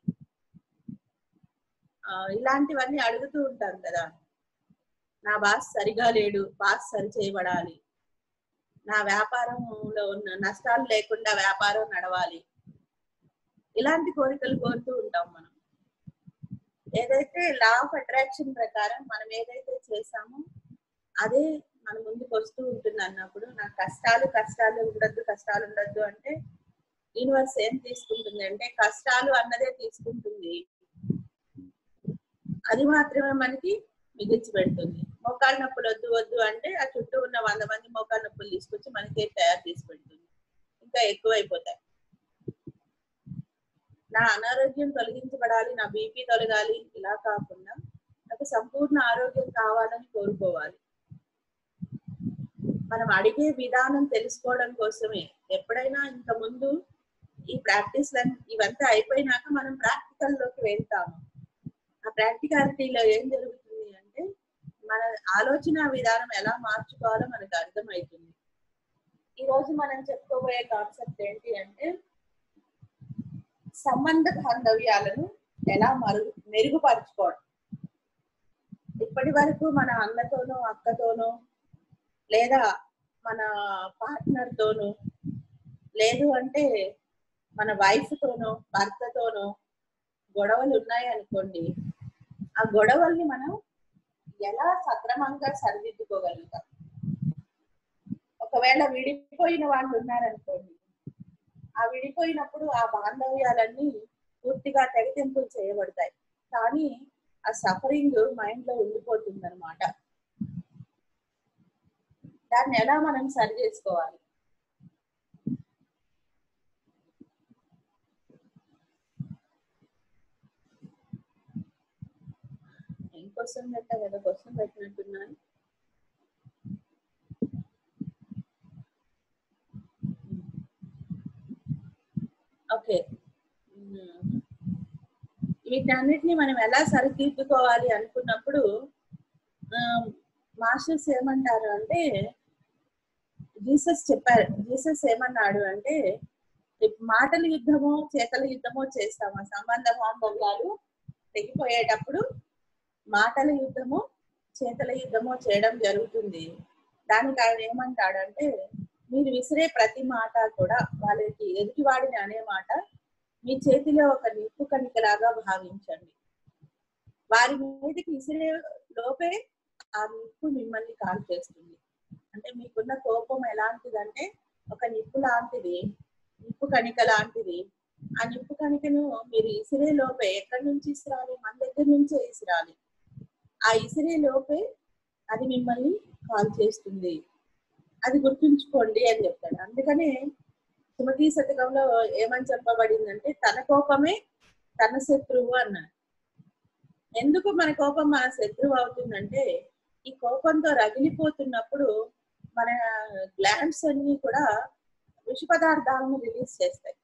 ఆ, ఇలాంటివన్నీ అడుగుతూ ఉంటాం కదా నా బాస్ సరిగా లేడు బాస్ సరి చేయబడాలి నా వ్యాపారంలో ఉన్న నష్టాలు లేకుండా వ్యాపారం నడవాలి ఇలాంటి కోరికలు కోరుతూ ఉంటాం మనం ఏదైతే లా ఆఫ్ అట్రాక్షన్ ప్రకారం మనం ఏదైతే చేసామో అదే మన ముందుకు వస్తూ ఉంటుంది అన్నప్పుడు నాకు కష్టాలు కష్టాలు ఉండద్దు కష్టాలు ఉండద్దు అంటే యూనివర్స్ ఏం తీసుకుంటుంది అంటే కష్టాలు అన్నదే తీసుకుంటుంది అది మాత్రమే మనకి మిగిల్చి పెడుతుంది మోకాళ్ళ నొప్పులు వద్దు వద్దు అంటే ఆ చుట్టూ ఉన్న వంద మంది మోకాళ్ళ నొప్పులు తీసుకొచ్చి మనకి తయారు చేసి పెడుతుంది ఇంకా ఎక్కువైపోతాయి నా అనారోగ్యం తొలగించబడాలి నా బీపీ తొలగాలి ఇలా కాకుండా నాకు సంపూర్ణ ఆరోగ్యం కావాలని కోరుకోవాలి మనం అడిగే విధానం తెలుసుకోవడం కోసమే ఎప్పుడైనా ఇంత ముందు ఈ ప్రాక్టీస్ ఇవంతా అయిపోయినాక మనం ప్రాక్టికల్ లోకి వెళ్తాము ఆ ప్రాక్టికాలిటీలో ఏం జరుగుతుంది అంటే మన ఆలోచన విధానం ఎలా మార్చుకోవాలో మనకు అర్థమవుతుంది ఈ రోజు మనం చెప్పుకోబోయే కాన్సెప్ట్ ఏంటి అంటే సంబంధ బాంధవ్యాలను ఎలా మరుగు మెరుగుపరచుకోవడం ఇప్పటి వరకు మన అన్నతోనో అక్కతోనో లేదా మన పార్ట్నర్ తోనో లేదు అంటే మన వైఫ్ తోనో భర్తతోనో గొడవలు ఉన్నాయి అనుకోండి ఆ గొడవల్ని మనం ఎలా సక్రమంగా సరిదిద్దుకోగలుగుతాం ఒకవేళ విడిపోయిన వాళ్ళు ఉన్నారనుకోండి ఆ విడిపోయినప్పుడు ఆ బాంధవ్యాలన్నీ పూర్తిగా తెగతింపులు చేయబడతాయి కానీ ఆ సఫరింగ్ మైండ్ లో ఉండిపోతుంది అనమాట దాన్ని ఎలా మనం సరి చేసుకోవాలి ఏం క్వశ్చన్ పెట్టా కదా క్వశ్చన్ పెట్టినట్టున్నాను ఓకే వీటన్నిటిని మనం ఎలా సరిదిద్దుకోవాలి అనుకున్నప్పుడు మాస్టర్స్ ఏమంటారు అంటే జీసస్ చెప్పారు జీసస్ ఏమన్నాడు అంటే మాటల యుద్ధమో చేతల యుద్ధమో చేస్తాము సంబంధ బాంధవ్యాలు తెగిపోయేటప్పుడు మాటల యుద్ధము చేతల యుద్ధము చేయడం జరుగుతుంది దానికి ఆయన ఏమంటాడంటే మీరు విసిరే ప్రతి మాట కూడా వాళ్ళకి ఎదుటివాడిని అనే మాట మీ చేతిలో ఒక నిప్పు కణికలాగా భావించండి వారి మీదకి విసిరే లోపే ఆ నిప్పు మిమ్మల్ని కాల్ చేస్తుంది అంటే మీకున్న కోపం ఎలాంటిదంటే ఒక నిప్పు లాంటిది నిప్పు కణిక లాంటిది ఆ నిప్పు కణికను మీరు ఇసిరే లోపే ఎక్కడి నుంచి ఇసిరాలి మన దగ్గర నుంచే ఇసిరాలి ఆ ఇసిరే లోపే అది మిమ్మల్ని కాల్ చేస్తుంది అది గుర్తుంచుకోండి అని చెప్తాడు అందుకనే సుమతి శతకంలో ఏమని చెప్పబడిందంటే తన కోపమే తన శత్రువు అన్నాడు ఎందుకు మన కోపం మన శత్రువు అవుతుందంటే ఈ కోపంతో రగిలిపోతున్నప్పుడు మన గ్లాండ్స్ అన్ని కూడా విష పదార్థాలను రిలీజ్ చేస్తాయి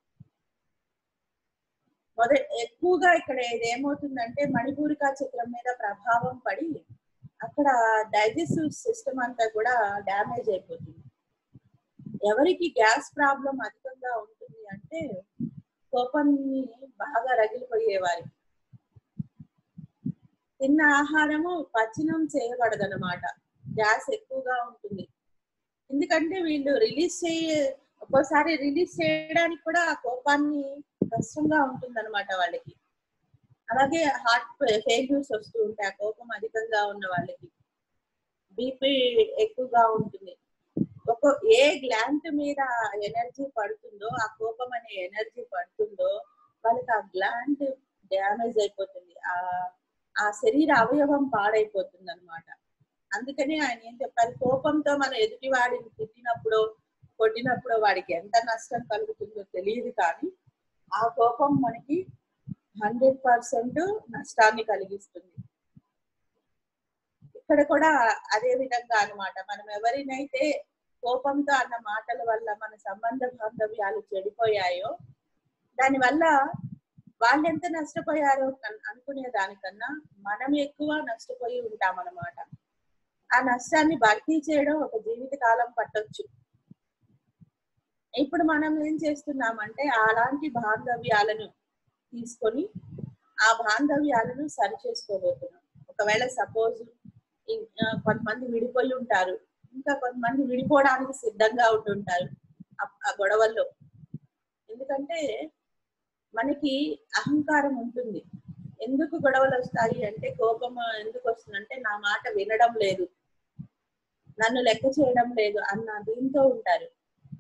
మొద ఎక్కువగా ఇక్కడ ఇదేమవుతుందంటే మణిపూరికా చక్రం మీద ప్రభావం పడి అక్కడ డైజెస్టివ్ సిస్టమ్ అంతా కూడా డ్యామేజ్ అయిపోతుంది ఎవరికి గ్యాస్ ప్రాబ్లం అధికంగా ఉంటుంది అంటే కోపాన్ని బాగా రగిలిపోయేవారి తిన్న ఆహారము పచనం చేయబడదన్నమాట గ్యాస్ ఎక్కువగా ఉంటుంది ఎందుకంటే వీళ్ళు రిలీజ్ చేయ ఒక్కోసారి రిలీజ్ చేయడానికి కూడా ఆ కోపాన్ని కష్టంగా ఉంటుంది అనమాట వాళ్ళకి అలాగే హార్ట్ ఫెయిల్యూర్స్ వస్తూ ఉంటాయి ఆ కోపం అధికంగా ఉన్న వాళ్ళకి బీపీ ఎక్కువగా ఉంటుంది ఒక ఏ గ్లాంట్ మీద ఎనర్జీ పడుతుందో ఆ కోపం అనే ఎనర్జీ పడుతుందో వాళ్ళకి ఆ గ్లాంట్ డ్యామేజ్ అయిపోతుంది ఆ ఆ శరీర అవయవం పాడైపోతుంది అనమాట అందుకని ఆయన ఏం చెప్పారు కోపంతో మనం ఎదుటి వాడిని తిట్టినప్పుడు కొట్టినప్పుడు వాడికి ఎంత నష్టం కలుగుతుందో తెలియదు కానీ ఆ కోపం మనకి హండ్రెడ్ పర్సెంట్ నష్టాన్ని కలిగిస్తుంది ఇక్కడ కూడా అదే విధంగా అన్నమాట మనం ఎవరినైతే కోపంతో అన్న మాటల వల్ల మన సంబంధ బాంధవ్యాలు చెడిపోయాయో దానివల్ల వాళ్ళు ఎంత నష్టపోయారో కన్- అనుకునే దానికన్నా మనం ఎక్కువ నష్టపోయి ఉంటామన్నమాట ఆ నష్టాన్ని భర్తీ చేయడం ఒక జీవిత కాలం పట్టొచ్చు ఇప్పుడు మనం ఏం చేస్తున్నామంటే అలాంటి బాంధవ్యాలను తీసుకొని ఆ బాంధవ్యాలను సరి చేసుకోబోతున్నాం ఒకవేళ సపోజ్ కొంతమంది విడిపోయి ఉంటారు ఇంకా కొంతమంది విడిపోవడానికి సిద్ధంగా ఉంటుంటారు ఆ- ఆ గొడవల్లో ఎందుకంటే మనకి అహంకారం ఉంటుంది ఎందుకు గొడవలు వస్తాయి అంటే కోపం ఎందుకు వస్తుందంటే నా మాట వినడం లేదు నన్ను లెక్క చేయడం లేదు అన్న దీంతో ఉంటారు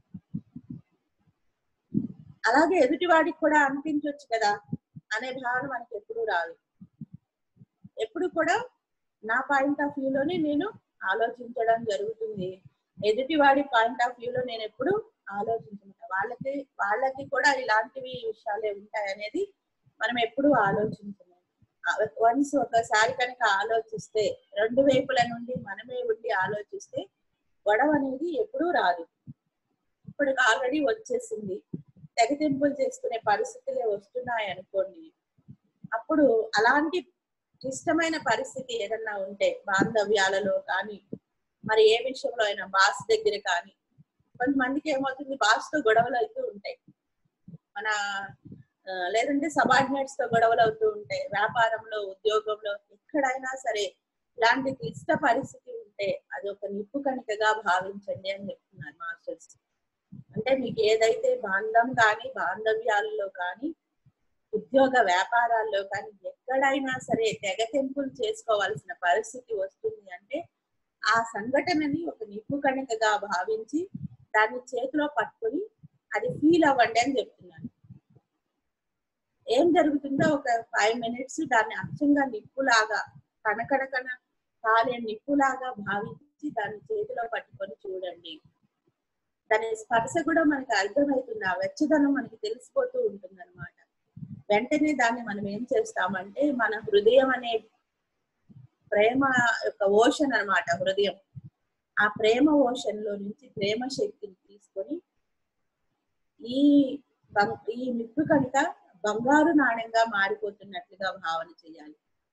అలాగే ఎదుటివాడికి కూడా అనిపించవచ్చు కదా అనే భావన మనకి ఎప్పుడూ రాదు ఎప్పుడు కూడా నా పాయింట్ ఆఫ్ వ్యూలోనే నేను ఆలోచించడం జరుగుతుంది ఎదుటివాడి పాయింట్ ఆఫ్ వ్యూలో నేను ఎప్పుడు ఆలోచించమాట వాళ్ళకి వాళ్ళకి కూడా ఇలాంటివి విషయాలే ఉంటాయి అనేది మనం ఎప్పుడు ఆలోచించలేము వన్స్ ఒకసారి కనుక ఆలోచిస్తే రెండు వైపుల నుండి మనమే ఉండి ఆలోచిస్తే గొడవ అనేది ఎప్పుడూ రాదు ఇప్పుడు ఆల్రెడీ వచ్చేసింది తెగతింపులు చేసుకునే పరిస్థితులే వస్తున్నాయి అనుకోండి అప్పుడు అలాంటి క్లిష్టమైన పరిస్థితి ఏదన్నా ఉంటే బాంధవ్యాలలో కానీ మరి ఏ విషయంలో అయినా బాస్ దగ్గర కానీ కొంతమందికి ఏమవుతుంది బాస్ తో గొడవలు అవుతూ ఉంటాయి మన ఆ, లేదంటే సబార్డినేట్స్ తో గొడవలు అవుతూ ఉంటాయి వ్యాపారంలో ఉద్యోగంలో ఎక్కడైనా సరే ఇలాంటి క్లిష్ట పరిస్థితి ఉంటే అది ఒక నిప్పు కణికగా భావించండి అని చెప్తున్నారు మాస్టర్స్ అంటే మీకు ఏదైతే బాంధం కానీ బాంధవ్యాలలో కానీ ఉద్యోగ వ్యాపారాల్లో కానీ ఎక్కడైనా సరే తెగ తెంపులు చేసుకోవాల్సిన పరిస్థితి వస్తుంది అంటే ఆ సంఘటనని ఒక నిప్పు కణికగా భావించి దాన్ని చేతిలో పట్టుకొని అది ఫీల్ అవ్వండి అని చెప్తున్నాను ఏం జరుగుతుందో ఒక ఫైవ్ మినిట్స్ దాన్ని అచ్చంగా నిప్పులాగా కనకనకన కాలే నిప్పులాగా భావించి దాన్ని చేతిలో పట్టుకొని చూడండి దాని స్పర్శ కూడా మనకి అర్థమవుతుంది ఆ వెచ్చదనం మనకి తెలిసిపోతూ ఉంటుంది అనమాట వెంటనే దాన్ని మనం ఏం చేస్తామంటే మన హృదయం అనే ప్రేమ యొక్క ఓషన్ అన్నమాట హృదయం ఆ ప్రేమ ఓషన్ లో నుంచి ప్రేమ శక్తిని తీసుకొని ఈ బం- ఈ నిప్పు కనుక బంగారు నాణ్యంగా మారిపోతున్నట్లుగా భావన చేయాలి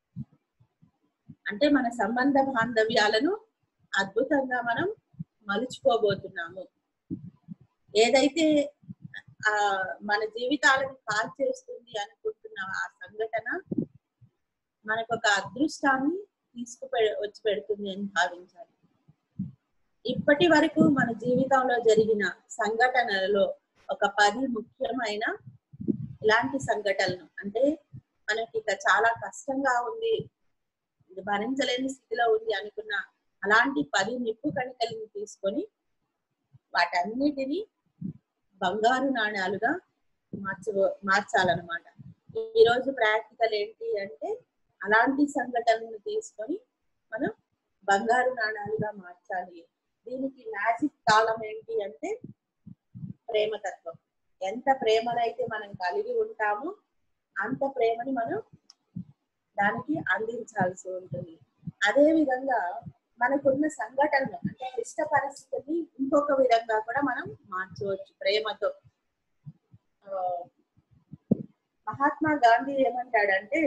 అంటే మన సంబంధ బాంధవ్యాలను అద్భుతంగా మనం మలుచుకోబోతున్నాము ఏదైతే ఆ మన జీవితాలను కాల్ చేస్తుంది అనుకుంటున్న ఆ సంఘటన మనకు ఒక అదృష్టాన్ని తీసుకుపె వచ్చి పెడుతుంది అని భావించాలి ఇప్పటి వరకు మన జీవితంలో జరిగిన సంఘటనలలో ఒక పది ముఖ్యమైన ఇలాంటి సంఘటనలు అంటే మనకి ఇక చాలా కష్టంగా ఉంది ఇది భరించలేని స్థితిలో ఉంది అనుకున్న అలాంటి పది నిప్పు కణికలను తీసుకొని వాటన్నిటిని బంగారు నాణ్యాలుగా మార్చ మార్చాలన్నమాట ఈ రోజు ప్రాక్టికల్ ఏంటి అంటే అలాంటి సంఘటనలను తీసుకొని మనం బంగారు నాణాలుగా మార్చాలి దీనికి మ్యాజిక్ కాలం ఏంటి అంటే ప్రేమతత్వం ఎంత ప్రేమనైతే మనం కలిగి ఉంటామో అంత ప్రేమని మనం దానికి అందించాల్సి ఉంటుంది అదే విధంగా మనకున్న సంఘటనలు అంటే క్లిష్ట పరిస్థితిని ఇంకొక విధంగా కూడా మనం మార్చవచ్చు ప్రేమతో ఆ, మహాత్మా గాంధీ ఏమంటాడంటే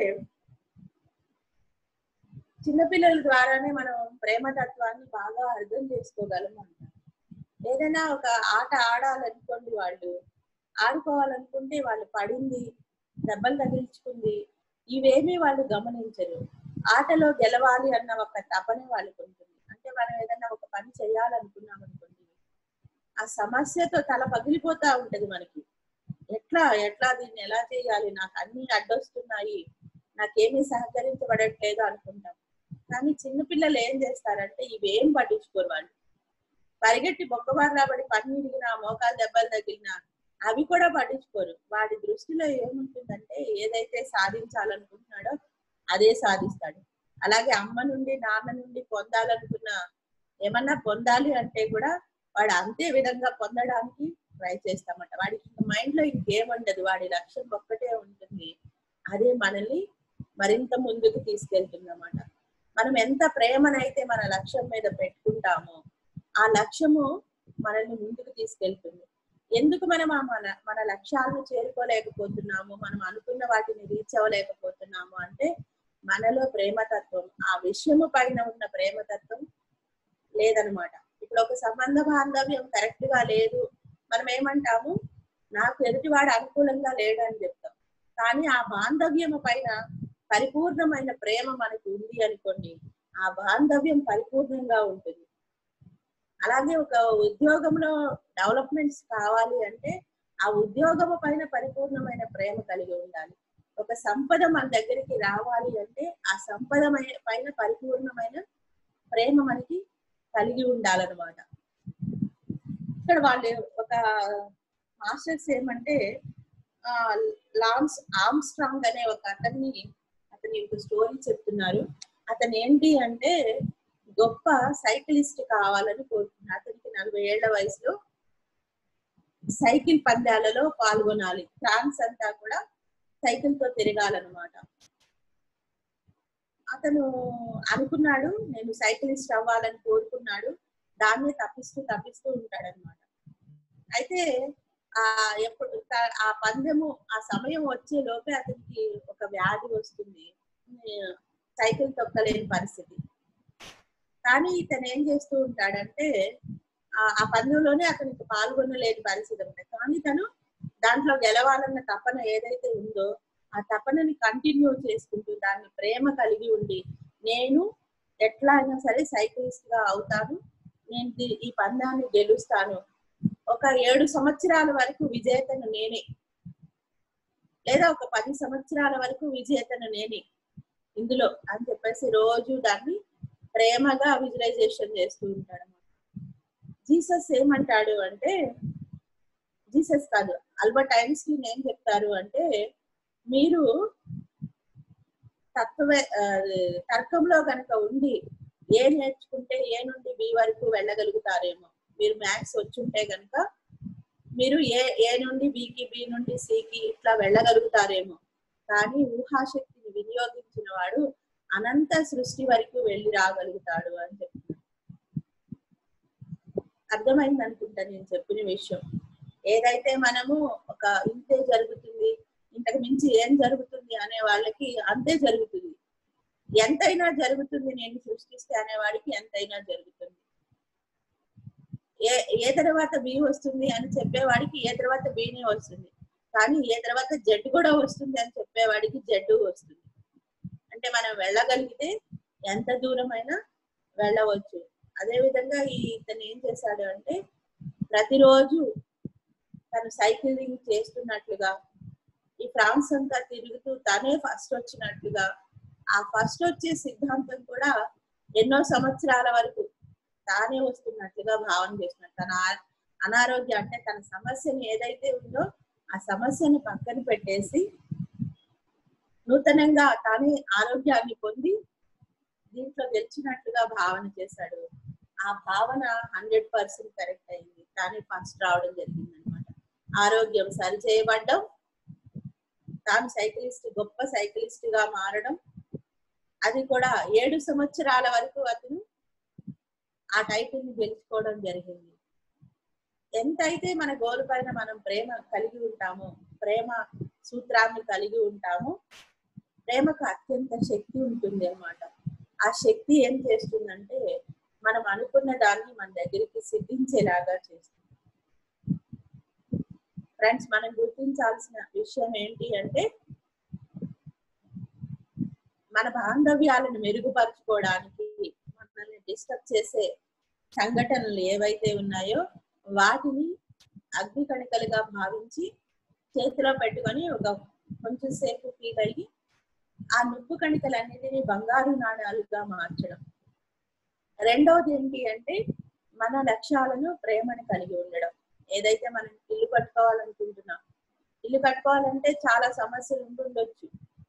చిన్నపిల్లల ద్వారానే మనం ప్రేమతత్వాన్ని బాగా అర్థం చేసుకోగలం అంటారు ఏదైనా ఒక ఆట ఆడాలనుకోండి వాళ్ళు ఆడుకోవాలనుకుంటే వాళ్ళు పడింది దెబ్బలు తగిలించుకుంది ఇవేమీ వాళ్ళు గమనించరు ఆటలో గెలవాలి అన్న ఒక తపనే వాళ్ళకు ఉంటుంది అంటే మనం ఏదైనా ఒక పని చేయాలనుకున్నాం అనుకోండి ఆ సమస్యతో తల పగిలిపోతా ఉంటది మనకి ఎట్లా ఎట్లా దీన్ని ఎలా చేయాలి నాకు అన్ని అడ్డొస్తున్నాయి నాకేమీ సహకరించబడట్లేదు అనుకుంటాం కానీ చిన్నపిల్లలు ఏం చేస్తారంటే ఇవేం పట్టించుకోరు వాళ్ళు పరిగెట్టి బొక్కబారినా పడి పని విరిగినా మోకాలు దెబ్బలు తగిలినా అవి కూడా పట్టించుకోరు వాడి దృష్టిలో ఏముంటుందంటే ఏదైతే సాధించాలనుకుంటున్నాడో అదే సాధిస్తాడు అలాగే అమ్మ నుండి నాన్న నుండి పొందాలనుకున్న ఏమన్నా పొందాలి అంటే కూడా వాడు అంతే విధంగా పొందడానికి ట్రై చేస్తామట వాడికి మైండ్ లో ఇంకేముండదు వాడి లక్ష్యం ఒక్కటే ఉంటుంది అదే మనల్ని మరింత ముందుకు తీసుకెళ్తుంది అన్నమాట మనం ఎంత ప్రేమనైతే మన లక్ష్యం మీద పెట్టుకుంటామో ఆ లక్ష్యము మనల్ని ముందుకు తీసుకెళ్తుంది ఎందుకు మనం ఆ మన మన లక్ష్యాలను చేరుకోలేకపోతున్నాము మనం అనుకున్న వాటిని రీచ్ అవ్వలేకపోతున్నాము అంటే మనలో ప్రేమతత్వం ఆ విషయము పైన ఉన్న ప్రేమతత్వం లేదనమాట ఇప్పుడు ఒక సంబంధ బాంధవ్యం కరెక్ట్ గా లేదు మనం ఏమంటాము నాకు ఎదుటివాడు అనుకూలంగా లేడు అని చెప్తాం కానీ ఆ బాంధవ్యం పైన పరిపూర్ణమైన ప్రేమ మనకు ఉంది అనుకోండి ఆ బాంధవ్యం పరిపూర్ణంగా ఉంటుంది అలాగే ఒక ఉద్యోగంలో డెవలప్మెంట్స్ కావాలి అంటే ఆ ఉద్యోగము పైన పరిపూర్ణమైన ప్రేమ కలిగి ఉండాలి ఒక సంపద మన దగ్గరికి రావాలి అంటే ఆ సంపద మై- పైన పరిపూర్ణమైన ప్రేమ మనకి కలిగి ఉండాలన్నమాట ఇక్కడ వాళ్ళు ఒక మాస్టర్స్ ఏమంటే ఆ లాన్స్ ఆమ్స్ట్రాంగ్ అనే ఒక అతన్ని అతని ఒక స్టోరీ చెప్తున్నారు అతను ఏంటి అంటే గొప్ప సైకిలిస్ట్ కావాలని కోరుకున్నాడు అతనికి నలభై ఏళ్ల వయసులో సైకిల్ పందాలలో పాల్గొనాలి ఫ్రాన్స్ అంతా కూడా సైకిల్ తో తిరగాలన్నమాట అతను అనుకున్నాడు నేను సైకిలిస్ట్ అవ్వాలని కోరుకున్నాడు దాన్ని తప్పిస్తూ తప్పిస్తూ ఉంటాడనమాట అయితే ఆ ఎప్పుడు త- ఆ పందెము ఆ సమయం వచ్చే లోపే అతనికి ఒక వ్యాధి వస్తుంది ఉమ్, సైకిల్ తొక్కలేని పరిస్థితి కానీ ఇతను ఏం చేస్తూ ఉంటాడంటే ఆ- ఆ పందెంలోనే అతనికి పాల్గొనలేని పరిస్థితి ఉంటుంది కానీ తను దాంట్లో గెలవాలన్న తపన ఏదైతే ఉందో ఆ తపనని కంటిన్యూ చేసుకుంటూ దాన్ని ప్రేమ కలిగి ఉండి నేను ఎట్లా అయినా సరే సైకిలిస్ట్ గా అవుతాను నేను దీ- ఈ పందాన్ని గెలుస్తాను ఒక ఏడు సంవత్సరాల వరకు విజేతను నేనే లేదా ఒక పది సంవత్సరాల వరకు విజేతను నేనే ఇందులో అని చెప్పేసి రోజు దాన్ని ప్రేమగా విజువలైజేషన్ చేస్తూ ఉంటాడు జీసస్ ఏమంటాడు అంటే జీసస్ కాదు ఆల్బర్ట్ ఐన్స్టీన్ ఏం చెప్తారు అంటే మీరు తత్వ ఆ, తర్కంలో కనుక ఉండి ఏ నేర్చుకుంటే ఏ నుండి బి వరకు వెళ్ళగలుగుతారేమో మీరు మ్యాథ్స్ వచ్చుంటే కనుక మీరు ఏ ఏ నుండి బికి బి నుండి సికి ఇట్లా వెళ్ళగలుగుతారేమో కానీ ఊహాశక్తిని వినియోగించిన వాడు అనంత సృష్టి వరకు వెళ్ళి రాగలుగుతాడు అని చెప్తున్నారు అర్థమైంది అనుకుంటా నేను చెప్పిన విషయం ఏదైతే మనము ఒక ఇంతే జరుగుతుంది ఇంతకు మించి ఏం జరుగుతుంది అనే వాళ్ళకి అంతే జరుగుతుంది ఎంతైనా జరుగుతుంది నేను సృష్టిస్తే అనేవాడికి ఎంతైనా జరుగుతుంది ఏ ఏ తర్వాత బి వస్తుంది అని చెప్పేవాడికి ఏ తర్వాత బినే వస్తుంది కానీ ఏ తర్వాత జడ్ కూడా వస్తుంది అని చెప్పేవాడికి జడ్డు వస్తుంది అంటే మనం వెళ్ళగలిగితే ఎంత దూరమైనా వెళ్ళవచ్చు అదే విధంగా ఈ ఇతను ఏం చేశాడు అంటే ప్రతిరోజు తను సైక్లింగ్ చేస్తున్నట్లుగా ఈ ఫ్రాన్స్ అంతా తిరుగుతూ తనే ఫస్ట్ వచ్చినట్టుగా ఆ ఫస్ట్ వచ్చే సిద్ధాంతం కూడా ఎన్నో సంవత్సరాల వరకు తానే వస్తున్నట్లుగా భావన చేస్తున్నారు తన ఆ- అనారోగ్యం అంటే తన సమస్యని ఏదైతే ఉందో ఆ సమస్యను పక్కన పెట్టేసి నూతనంగా తానే ఆరోగ్యాన్ని పొంది దీంట్లో గెలిచినట్లుగా భావన చేశాడు ఆ భావన హండ్రెడ్ పర్సెంట్ కరెక్ట్ అయింది తానే ఫస్ట్ రావడం జరిగింది అనమాట ఆరోగ్యం సరి చేయబడ్డం తాను సైకిలిస్ట్ గొప్ప సైకిలిస్ట్ గా మారడం అది కూడా ఏడు సంవత్సరాల వరకు అతను ఆ టైటిల్ ని గెలుచుకోవడం జరిగింది ఎంతైతే మన గోల్ పైన మనం ప్రేమ కలిగి ఉంటామో ప్రేమ సూత్రాన్ని కలిగి ఉంటామో ప్రేమకు అత్యంత శక్తి ఉంటుంది అన్నమాట ఆ శక్తి ఏం చేస్తుందంటే మనం అనుకున్న దాన్ని మన దగ్గరికి సిద్ధించేలాగా చేస్తుంది ఫ్రెండ్స్ మనం గుర్తించాల్సిన విషయం ఏంటి అంటే మన బాంధవ్యాలను మెరుగుపరచుకోవడానికి మనల్ని డిస్టర్బ్ చేసే సంఘటనలు ఏవైతే ఉన్నాయో వాటిని అగ్ని కణికలుగా భావించి చేతిలో పెట్టుకొని ఒక కొంచెం సేపు ఫీల్ అయ్యి ఆ నుప్పు కణికలన్నిటినీ బంగారు నాణాలుగా మార్చడం రెండవది ఏంటి అంటే మన లక్ష్యాలను ప్రేమను కలిగి ఉండడం ఏదైతే మనం ఇల్లు కట్టుకోవాలనుకుంటున్నాం ఇల్లు కట్టుకోవాలంటే చాలా సమస్యలు ఉంటుండొచ్చు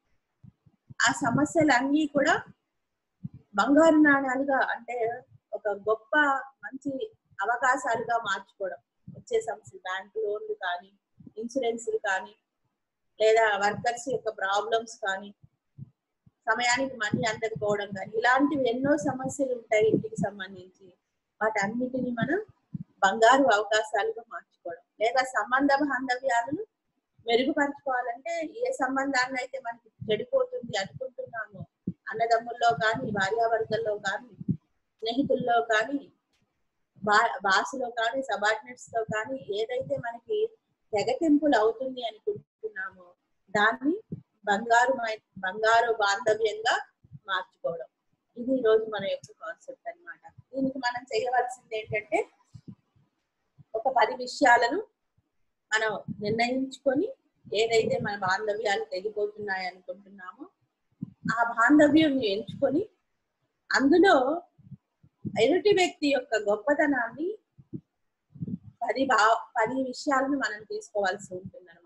ఆ సమస్యలన్నీ కూడా బంగారు నాణాలుగా అంటే ఒక గొప్ప మంచి అవకాశాలుగా మార్చుకోవడం వచ్చే సమస్యలు బ్యాంక్ లోన్లు కానీ ఇన్సూరెన్స్లు కానీ లేదా వర్కర్స్ యొక్క ప్రాబ్లమ్స్ కానీ సమయానికి మనీ అందకపోవడం కానీ ఇలాంటివి ఎన్నో సమస్యలు ఉంటాయి ఇంటికి సంబంధించి వాటన్నిటిని మనం బంగారు అవకాశాలుగా మార్చుకోవడం లేదా సంబంధ బాంధవ్యాలను మెరుగుపరచుకోవాలంటే ఏ సంబంధాన్ని అయితే మనకి చెడిపోతుంది అనుకుంటున్నామో అన్నదమ్ముల్లో కానీ భార్యాభర్తల్లో కానీ స్నేహితుల్లో కానీ బా బాసులో కానీ సబార్డినేట్స్ లో కానీ ఏదైతే మనకి తెగతింపులు అవుతుంది అనుకుంటున్నామో దాన్ని బంగారు మై- బంగారు బాంధవ్యంగా మార్చుకోవడం ఇది ఈ రోజు మన యొక్క కాన్సెప్ట్ అన్నమాట దీనికి మనం చేయవలసింది ఏంటంటే ఒక పది విషయాలను మనం నిర్ణయించుకొని ఏదైతే మన బాంధవ్యాలు తెగిపోతున్నాయి అనుకుంటున్నామో ఆ బాంధవ్యం ఎంచుకొని అందులో ఎదుటి వ్యక్తి యొక్క గొప్పతనాన్ని పది భా పది విషయాలను మనం తీసుకోవాల్సి ఉంటుంది అనమాట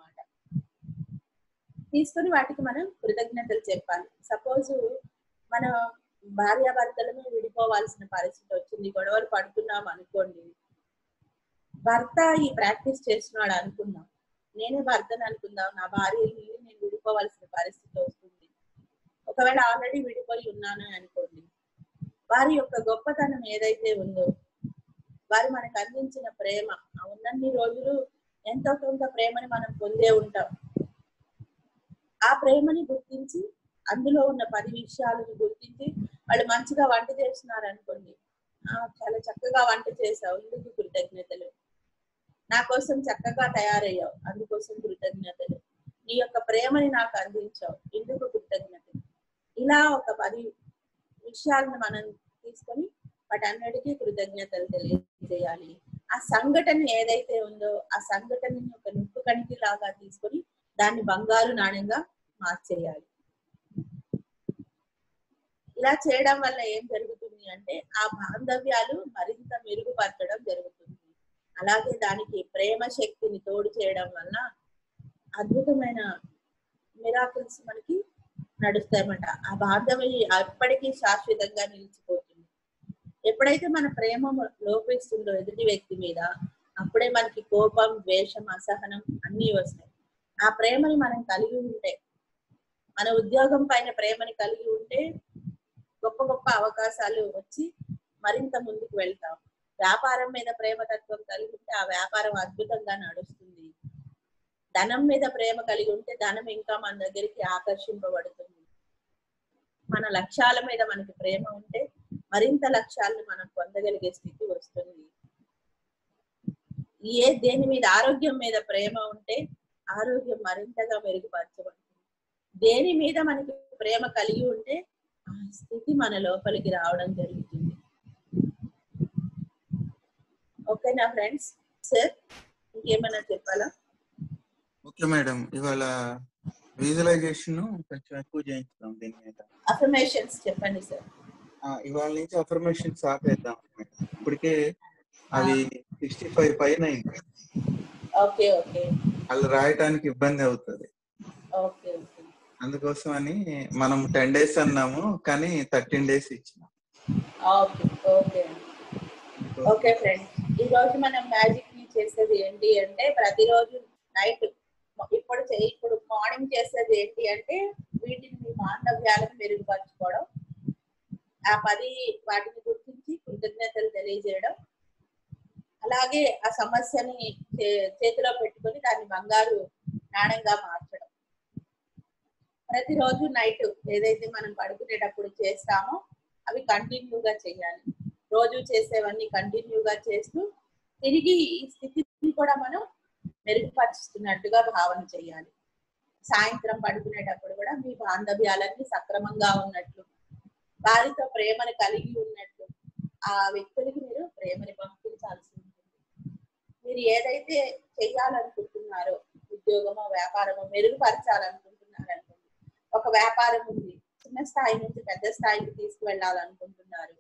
తీసుకొని వాటికి మనం కృతజ్ఞతలు చెప్పాలి సపోజ్ మన భార్యాభర్తలను విడిపోవాల్సిన పరిస్థితి వచ్చింది గొడవలు పడుతున్నాం అనుకోండి భర్త ఈ ప్రాక్టీస్ చేస్తున్నాడు అనుకుందాం నేనే భర్తను అనుకుందాం నా భార్యని నేను విడిపోవాల్సిన పరిస్థితి వస్తుంది ఒకవేళ ఆల్రెడీ విడిపోయి ఉన్నాను అనుకోండి వారి యొక్క గొప్పతనం ఏదైతే ఉందో వారు మనకు అందించిన ప్రేమ ఆ ఉన్నన్ని రోజులు ఎంతో కొంత ప్రేమని మనం పొందే ఉంటాం ఆ ప్రేమని గుర్తించి అందులో ఉన్న పది విషయాలను గుర్తించి వాళ్ళు మంచిగా వంట చేస్తున్నారు అనుకోండి ఆ చాలా చక్కగా వంట చేసావు ఇందుకు కృతజ్ఞతలు నా కోసం చక్కగా తయారయ్యావు అందుకోసం కృతజ్ఞతలు నీ యొక్క ప్రేమని నాకు అందించావు ఇందుకు కృతజ్ఞతలు ఇలా ఒక పది విషయాలను మనం తీసుకొని వాటన్నిటికీ కృతజ్ఞతలు తెలియజేయాలి ఆ సంఘటన ఏదైతే ఉందో ఆ సంఘటనని ఒక నిప్పు కణికి లాగా తీసుకొని దాన్ని బంగారు నాణ్యంగా మార్చేయాలి ఇలా చేయడం వల్ల ఏం జరుగుతుంది అంటే ఆ బాంధవ్యాలు మరింత మెరుగుపరచడం జరుగుతుంది అలాగే దానికి ప్రేమ శక్తిని తోడు చేయడం వల్ల అద్భుతమైన మిరాకిల్స్ మనకి నడుస్తాయన్నమాట ఆ బాంధవ్యం ఎప్పటికీ శాశ్వతంగా నిలిచిపోతుంది ఎప్పుడైతే మన ప్రేమ లోపిస్తుందో ఎదుటి వ్యక్తి మీద అప్పుడే మనకి కోపం ద్వేషం అసహనం అన్నీ వస్తాయి ఆ ప్రేమని మనం కలిగి ఉంటే మన ఉద్యోగం పైన ప్రేమని కలిగి ఉంటే గొప్ప గొప్ప అవకాశాలు వచ్చి మరింత ముందుకు వెళ్తాం వ్యాపారం మీద ప్రేమతత్వం కలిగి ఉంటే ఆ వ్యాపారం అద్భుతంగా నడుస్తుంది ధనం మీద ప్రేమ కలిగి ఉంటే ధనం ఇంకా మన దగ్గరికి ఆకర్షింపబడుతుంది మన లక్ష్యాల మీద మనకి ప్రేమ ఉంటే మరింత లక్ష్యాలను మనం పొందగలిగే స్థితి వస్తుంది ఏ దేని మీద ఆరోగ్యం మీద ప్రేమ ఉంటే ఆరోగ్యం మరింతగా మెరుగుపరచబడుతుంది దేని మీద మనకి ప్రేమ కలిగి ఉంటే ఆ స్థితి మన లోపలికి రావడం జరుగుతుంది ఓకేనా ఫ్రెండ్స్ సార్ ఇంకేమైనా చెప్పాలా ఓకే మేడం ఇవాళ విజువలైజేషన్ కొంచెం ఎక్కువ చేయించుదాం దీని మీద అఫర్మేషన్స్ చెప్పండి సార్ ఆ, ఇవాళ నుంచి అఫర్మేషన్స్ ఆపేద్దాం ఇప్పటికే అవి సిక్స్టీ ఫైవ్ పైన అయింది ఓకే ఓకే వాళ్ళు రాయటానికి ఇబ్బంది అవుతుంది ఓకే ఓకే అందుకోసం అని మనం టెన్ డేస్ అన్నాము కానీ థర్టీన్ డేస్ ఇచ్చినాం ఓకే ఓకే ఓకే ఫ్రెండ్స్ ఈ రోజు మనం మ్యాజిక్ ని చేసేది ఏంటి అంటే ప్రతిరోజు నైట్ ఇప్పుడు చే- ఇప్పుడు మార్నింగ్ చేసేది ఏంటి అంటే వీటిని మీ బాంధవ్యాలను మెరుగుపరచుకోవడం ఆ పది వాటిని గుర్తించి కృతజ్ఞతలు తెలియజేయడం అలాగే ఆ సమస్యని చే- చేతిలో పెట్టుకొని దాన్ని బంగారు నాణ్యంగా మార్చడం ప్రతిరోజు నైట్ ఏదైతే మనం పడుకునేటప్పుడు చేస్తామో అవి కంటిన్యూగా చేయాలి రోజు చేసేవన్నీ కంటిన్యూగా చేస్తూ తిరిగి ఈ స్థితిని కూడా మనం మెరుగుపరుస్తున్నట్టుగా భావన చేయాలి సాయంత్రం పడుకునేటప్పుడు కూడా మీ బాంధవ్యాలన్నీ సక్రమంగా ఉన్నట్లు వారితో ప్రేమను కలిగి ఉన్నట్లు ఆ వ్యక్తులకి మీరు ప్రేమని పంపించాల్సి ఉంటుంది మీరు ఏదైతే చేయాలనుకుంటున్నారో ఉద్యోగమో వ్యాపారమో మెరుగుపరచాలనుకుంటున్నారు అనుకోండి ఒక వ్యాపారం ఉంది చిన్న స్థాయి నుంచి పెద్ద స్థాయికి తీసుకువెళ్ళాలనుకుంటున్నారు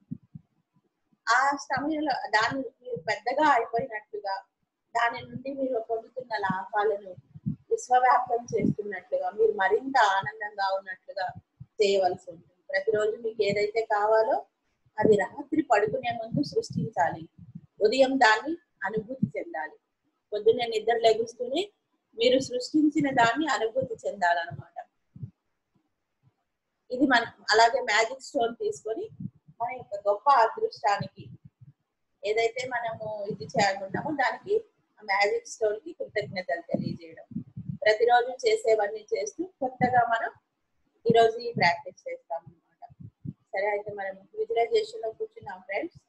ఆ సమయంలో దాన్ని మీరు పెద్దగా అయిపోయినట్టుగా దాని నుండి మీరు పొందుతున్న లాభాలను విశ్వవ్యాప్తం చేస్తున్నట్లుగా మీరు మరింత ఆనందంగా ఉన్నట్లుగా చేయవలసి ఉంటుంది ప్రతిరోజు మీకు ఏదైతే కావాలో అది రాత్రి పడుకునే ముందు సృష్టించాలి ఉదయం దాన్ని అనుభూతి చెందాలి పొద్దున్నే నిద్ర లెగుస్తూనే మీరు సృష్టించిన దాన్ని అనుభూతి చెందాలన్నమాట ఇది మన అలాగే మ్యాజిక్ స్టోన్ తీసుకొని మన యొక్క గొప్ప అదృష్టానికి ఏదైతే మనము ఇది చేయాలనుకుంటామో దానికి మ్యాజిక్ స్టోన్ కి కృతజ్ఞతలు తెలియజేయడం ప్రతిరోజు చేసేవన్నీ చేస్తూ కొత్తగా మనం ఈరోజు ఈ ప్రాక్టీస్ చేస్తాం అనమాట సరే అయితే మనం విజువలైజేషన్ లో కూర్చున్నాం ఫ్రెండ్స్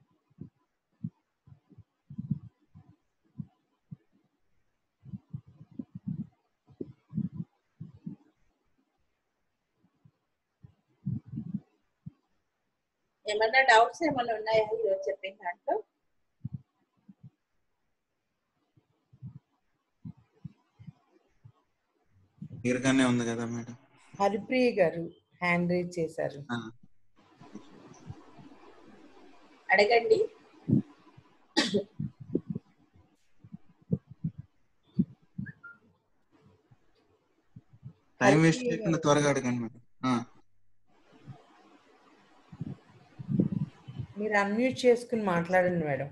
ఏమన్నా డౌట్స్ ఏమన్నా ఉన్నాయా ఈరోజు చెప్పిన దాంట్లో క్లియర్గానే ఉంది కదా మేడం హరిప్రియ గారు హ్యాండ్ రైజ్ చేశారు ఆ, అడగండి టైం వేస్ట్ హరిప్రియ చేయకుండా గారు. త్వరగా అడగండి మేడం ఆ, మీరు అన్మ్యూట్ చేసుకుని మాట్లాడండి మేడం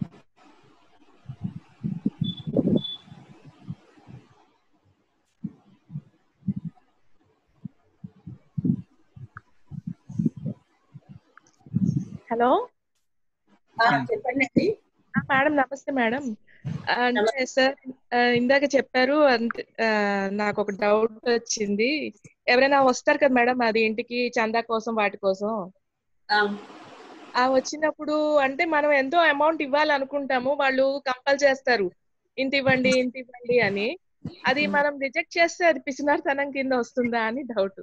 హలో ఆ, చెప్పండి అండి ఆ, మేడం నమస్తే మేడం ఆ, అంటే సార్ ఆ, ఇందాక చెప్పారు అంతే ఆ, నాకు ఒక డౌట్ వచ్చింది ఎవరైనా వస్తారు కదా మేడం అది ఇంటికి చందా కోసం వాటి కోసం ఆ, ఆ వచ్చినప్పుడు అంటే మనం ఎంతో అమౌంట్ ఇవ్వాలనుకుంటాము వాళ్ళు కంపల్ చేస్తారు ఇంత ఇవ్వండి ఇంత ఇవ్వండి అని అది మనం రిజెక్ట్ చేస్తే అది పిసినార్తనం కింద వస్తుందా అని డౌట్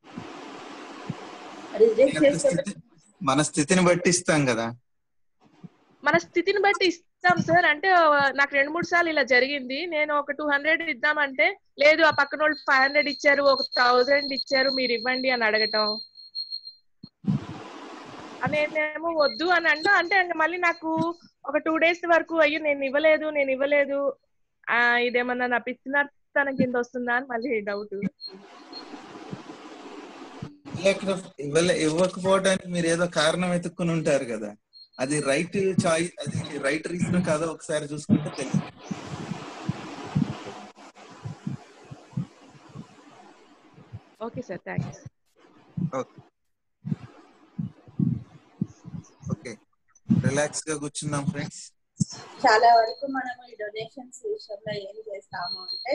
రిజెక్ట్ ఎంత చేస్తే స్థితి- మన స్థితిని బట్టి ఇస్తాం కదా మన స్థితిని బట్టి ఇస్తాం సార్ అంటే ఆ, నాకు రెండు మూడు సార్లు ఇలా జరిగింది నేను ఒక టూ హండ్రెడ్ ఇద్దామంటే లేదు ఆ పక్కన వాళ్ళు ఫైవ్ హండ్రెడ్ ఇచ్చారు ఒక థౌజండ్ ఇచ్చారు మీరు ఇవ్వండి అని అడగటం ఆ, నేనేమో వద్దు అని అంటా అంటే ఇంక మళ్ళీ నాకు ఒక టూ డేస్ వరకు అయ్యో నేను ఇవ్వలేదు నేను ఇవ్వలేదు ఆ ఇదేమన్నా నా పిచ్చినతనం కింద వస్తుందా అని మళ్ళీ డౌట్ ఇవ్వక- ఇవ్వలే ఇవ్వకపోవడానికి మీరు ఏదో కారణం వెతుక్కుని ఉంటారు కదా అది రైట్ చాయిస్ అది రైట్ రీజన్ కాదో ఒకసారి చూసుకుంటే తెలియదు okay sir thanks okay okay relax గా కూర్చుందాం ఫ్రెండ్స్ చాలా వరకు మనము ఈ డొనేషన్స్ విషయంలో ఏం చేస్తాము అంటే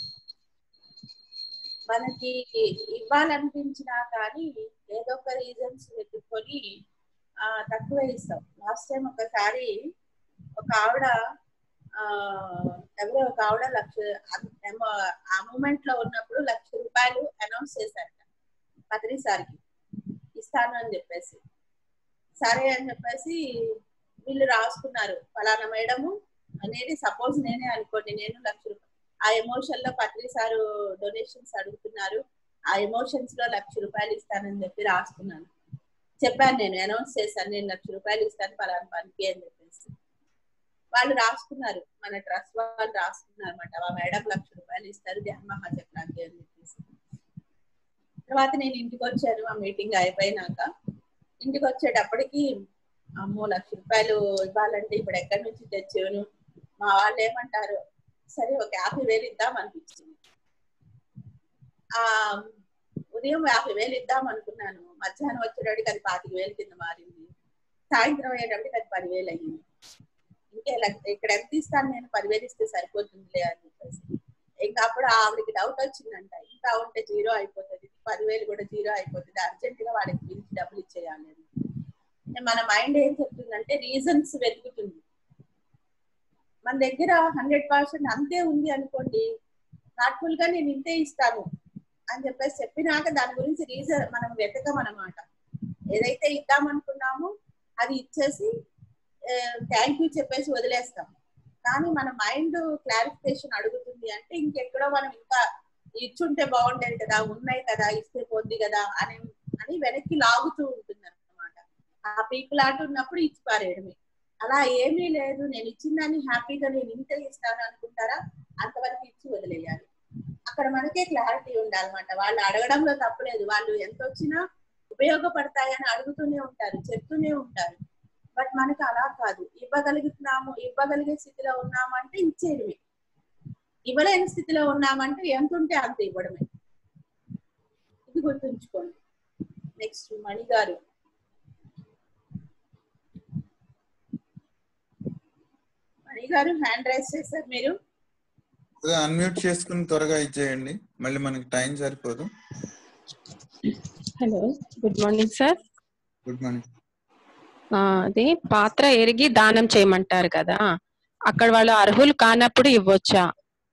మనకి ఇవ్వాలనిపించినా కానీ ఏదో ఒక రీజన్స్ వెతుక్కొని ఆ, తక్కువ ఇస్తాం లాస్ట్ టైం ఒకసారి ఒక ఆవిడ ఆ, ఎవరో ఒక ఆవిడ లక్ష ఏమో ఆ మూమెంట్ లో ఉన్నప్పుడు లక్ష రూపాయలు అనౌన్స్ చేశారట పత్రి సార్కి ఇస్తాను అని చెప్పేసి సరే అని చెప్పేసి వీళ్ళు రాసుకున్నారు ఫలానా మేడము అనేది సపోజ్ నేనే అనుకోండి నేను లక్ష రూపాయలు ఆ ఎమోషన్ లో పత్రి సారు డొనేషన్స్ అడుగుతున్నారు ఆ ఎమోషన్స్ లో లక్ష రూపాయలు ఇస్తానని చెప్పి రాసుకున్నాను చెప్పాను నేను అనౌన్స్ చేశాను నేను లక్ష రూపాయలు ఇస్తాను పలానా పనికి అని చెప్పేసి వాళ్ళు రాసుకున్నారు మన ట్రస్ట్ వాళ్ళు రాసుకున్నారు అనమాట ఆ మేడం లక్ష రూపాయలు ఇస్తారు ధ్యాన మహాచక్రానికి అని చెప్పేసి తర్వాత నేను ఇంటికి వచ్చాను ఆ మీటింగ్ అయిపోయినాక ఇంటికి వచ్చేటప్పటికి అమ్మో లక్ష రూపాయలు ఇవ్వాలంటే ఇప్పుడు ఎక్కడి నుంచి తెచ్చాను మా వాళ్ళు ఏమంటారు సరే ఒక యాభై వేలు ఇద్దాం అనిపించింది ఆ ఉదయం యాభై వేలు ఇద్దాం అనుకున్నాను మధ్యాహ్నం వచ్చేటప్పటికి అది పాతిక వేలు కింద మారింది సాయంత్రం అయ్యేటప్పటికి అది పదివేలు అయ్యింది ఇంకా ఇలా ఇక్కడ ఎంత ఇస్తాను నేను పదివేలు ఇస్తే సరిపోతుందిలే అని చెప్పేసి ఇంకా అప్పుడు ఆవిడకి డౌట్ వచ్చిందంట ఇంకా ఉంటే జీరో అయిపోతుంది పదివేలు కూడా జీరో అయిపోతుంది అర్జెంట్ గా వాళ్ళకి పిలిచి డబ్బులు ఇచ్చేయాలి అని మన మైండ్ ఏం చెప్తుందంటే రీజన్స్ వెతుకుతుంది మన దగ్గర హండ్రెడ్ పర్సెంట్ అంతే ఉంది అనుకోండి నాట్ఫుల్ గా నేను ఇంతే ఇస్తాను అని చెప్పేసి చెప్పినాక దాని గురించి రీజన్ మనం వెతకమన్నమాట ఏదైతే ఇద్దాం అనుకున్నామో అది ఇచ్చేసి థ్యాంక్ యూ చెప్పేసి వదిలేస్తాం కానీ మన మైండ్ క్లారిఫికేషన్ అడుగుతుంది అంటే ఇంకెక్కడో మనం ఇంకా ఇచ్చుంటే బాగుండేది కదా ఉన్నాయి కదా ఇస్తే పోద్ది కదా అని అని వెనక్కి లాగుతూ ఉంటుంది అనమాట ఆ పీపుల్ ఆట ఉన్నప్పుడు ఇచ్చి పారేయడమే అలా ఏమీ లేదు నేను ఇచ్చిన దాన్ని హ్యాపీగా నేను ఇంతే ఇస్తాను అనుకుంటారా అంతవరకు ఇచ్చి వదిలేయాలి అక్కడ మనకే క్లారిటీ ఉండాలన్నమాట వాళ్ళు అడగడంలో తప్పులేదు వాళ్ళు ఎంత వచ్చినా ఉపయోగపడతాయని అడుగుతూనే ఉంటారు చెప్తూనే ఉంటారు బట్ మనకు అలా కాదు ఇవ్వగలుగుతున్నాము ఇవ్వగలిగే స్థితిలో ఉన్నాము అంటే ఇచ్చేయడమే ఇవ్వలేని స్థితిలో ఉన్నామంటే ఎంత ఉంటే అంత ఇవ్వడమే ఇది గుర్తుంచుకోండి నెక్స్ట్ మణి గారు మణి గారు హ్యాండ్ రైస్ చేశారు మీరు అన్మ్యూట్ చేసుకుని త్వరగా ఇచ్చేయండి మళ్ళీ మనకి టైం సరిపోదు hello good morning sir good morning అది పాత్ర ఎరిగి దానం చేయమంటారు కదా అక్కడ వాళ్ళు అర్హులు కానప్పుడు ఇవ్వచ్చా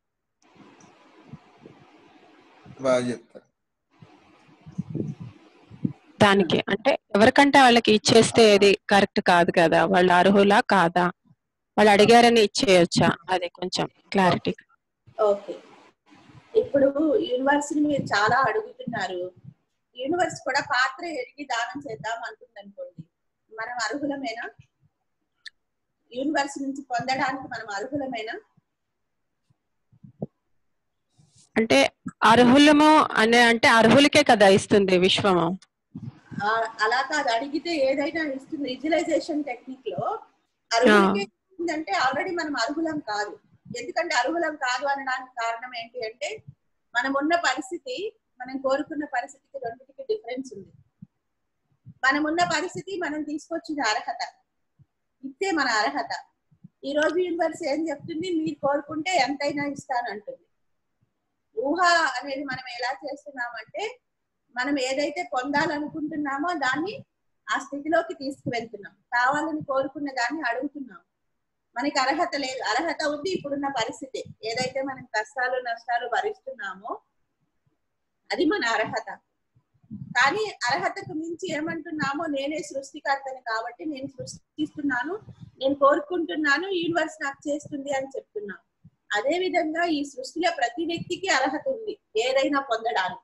బాగా చెప్తారు దానికి అంటే ఎవరికంటే వాళ్ళకి ఇచ్చేస్తే అది కరెక్ట్ కాదు కదా వాళ్ళు అర్హులా కాదా వాళ్ళు అడిగారని ఇచ్చేయొచ్చా అది కొంచెం క్లారిటీ ఓకే ఇప్పుడు యూనివర్సిటీ మీరు చాలా అడుగుతున్నారు యూనివర్స్ కూడా పాత్ర ఎరిగి దానం చేద్దాం అంటుంది అనుకోండి మనం అర్హులమేనా యూనివర్స్ నుంచి పొందడానికి మనం అర్హులమేనా అంటే అర్హులము అనే అంటే అర్హులకే కదా ఇస్తుంది విశ్వము ఆ, అలా కాదు అడిగితే ఏదైనా ఇస్తుంది విజువలైజేషన్ టెక్నిక్ లో అర్హులకే ఇస్తుందంటే ఆల్రెడీ మనం అర్హులం కాదు ఎందుకంటే అర్హులం కాదు అనడానికి కారణం ఏంటి అంటే మనం ఉన్న పరిస్థితి మనం కోరుకున్న పరిస్థితికి రెండింటికి డిఫరెన్స్ ఉంది మనం ఉన్న పరిస్థితి మనం తీసుకొచ్చిన అర్హత ఇస్తే మన అర్హత ఈ రోజు యూనివర్స్ ఏం చెప్తుంది మీరు కోరుకుంటే ఎంతైనా ఇస్తానంటుంది ఊహ అనేది మనం ఎలా చేస్తున్నామంటే మనం ఏదైతే పొందాలనుకుంటున్నామో దాన్ని ఆ స్థితిలోకి తీసుకువెళ్తున్నాం కావాలని కోరుకున్న దాన్ని అడుగుతున్నాం మనకి అర్హత లేదు అర్హత ఉంది ఇప్పుడున్న పరిస్థితి ఏదైతే మనం కష్టాలు నష్టాలు భరిస్తున్నామో అది మన అర్హత కానీ అర్హతకు మించి ఏమంటున్నామో నేనే సృష్టికర్తని కాబట్టి నేను సృష్టిస్తున్నాను నేను కోరుకుంటున్నాను యూనివర్స్ నాకు చేస్తుంది అని చెప్తున్నాను అదే విధంగా ఈ సృష్టిలో ప్రతి వ్యక్తికి అర్హత ఉంది ఏదైనా పొందడానికి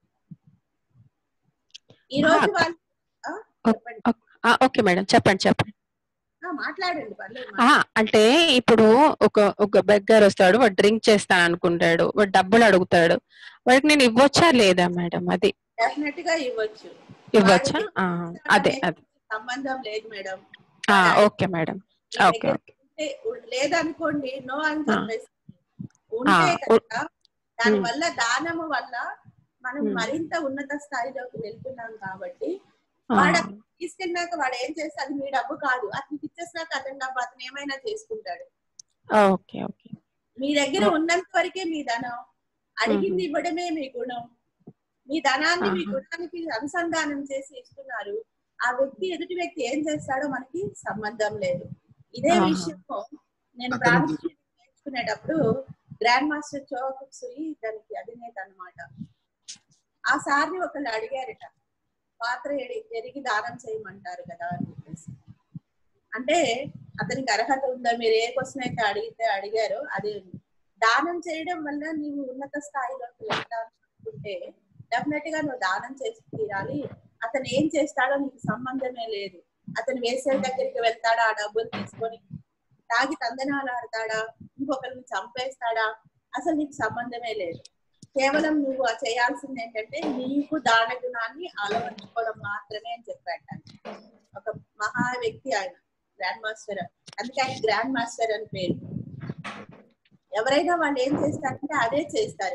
ఈ రోజు వాళ్ళు ఆ, చెప్పండి ఓకే మేడం చెప్పండి చెప్పండి ఆ, మాట్లాడండి పర్లేదు ఆ, అంటే ఇప్పుడు ఒక ఒక బెగ్గర్ వస్తాడు వాడు డ్రింక్ చేస్తాను అనుకుంటాడు వాడు డబ్బులు అడుగుతాడు వాడికి నేను ఇవ్వచ్చా లేదా మేడం అది డెఫినెట్ గా ఇవ్వచ్చు ఇవ్వచ్చా వాడికి ఆ, అదే అదే సంబంధం లేదు మేడం ఆ, ఓకే మేడం మీ ఓకే దగ్గర ఓకే ఉంటే- ఉ- లేదనుకోండి నో అని ఆ. చెప్పేసి ఉంటే ఆ, ఉ- కనుక దాని ఉమ్. వల్ల దానము వల్ల మనం ఉమ్. మరింత ఉన్నత స్థాయిలోకి వెళ్తున్నాం కాబట్టి ఆ, వాడు అక్కడ తీసుకెళ్ళినాక వాడు ఏం చేస్తే అది మీ డబ్బు కాదు అతనికి ఇచ్చేసినాక అతని డబ్బు అతను ఏమైనా చేసుకుంటాడు ఓకే ఓకే మీ దగ్గర ఓ. ఉన్నంత వరకే మీ ధనం అడిగింది ఇవ్వడమే మీ గుణం మీ ధనాన్ని మీ ఆహా. గుణానికి అనుసంధానం చేసి ఇస్తున్నారు ఆ వ్యక్తి ఎదుటి వ్యక్తి ఏం చేస్తాడో మనకి సంబంధం లేదు ఇదే ఆహా. విషయము నేను అతనికి- ప్రారంభించి నేర్చుకునేటప్పుడు గ్రాండ్ మాస్టర్ చోకుసుయి దానికి అధినేత అన్నమాట ఆ సార్ని ఒకళ్ళు అడిగారట పాత్ర ఎడి- ఎరిగి దానం చేయమంటారు కదా అని చెప్పేసి అంటే అతనికి అర్హత ఉందా మీరు ఏ క్వశ్చన్ అయితే అడిగితే అడిగారో అది దానం చేయడం వల్ల నీవు ఉన్నత స్థాయిలోకి వెళ్తాను అనుకుంటే డెఫినెట్ గా నువ్వు దానం చేసి తీరాలి అతను ఏం చేస్తాడో నీకు సంబంధమే లేదు అతను వేసే దగ్గరికి వెళ్తాడా ఆ డబ్బులు తీసుకొని తాగి తందనాలు ఆడతాడా ఇంకొకరిని చంపేస్తాడా అసలు నీకు సంబంధమే లేదు కేవలం నువ్వు ఆ చేయాల్సింది ఏంటంటే నీకు దాన గుణాన్ని అలవర్చుకోవడం మాత్రమే అని చెప్పాడు ఆయన. ఒక మహా వ్యక్తి ఆయన గ్రాండ్ మాస్టర్ అందుకే ఆయన గ్రాండ్ మాస్టర్ అని పేరు ఎవరైనా వాళ్ళు ఏం చేస్తారంటే అదే చేస్తారు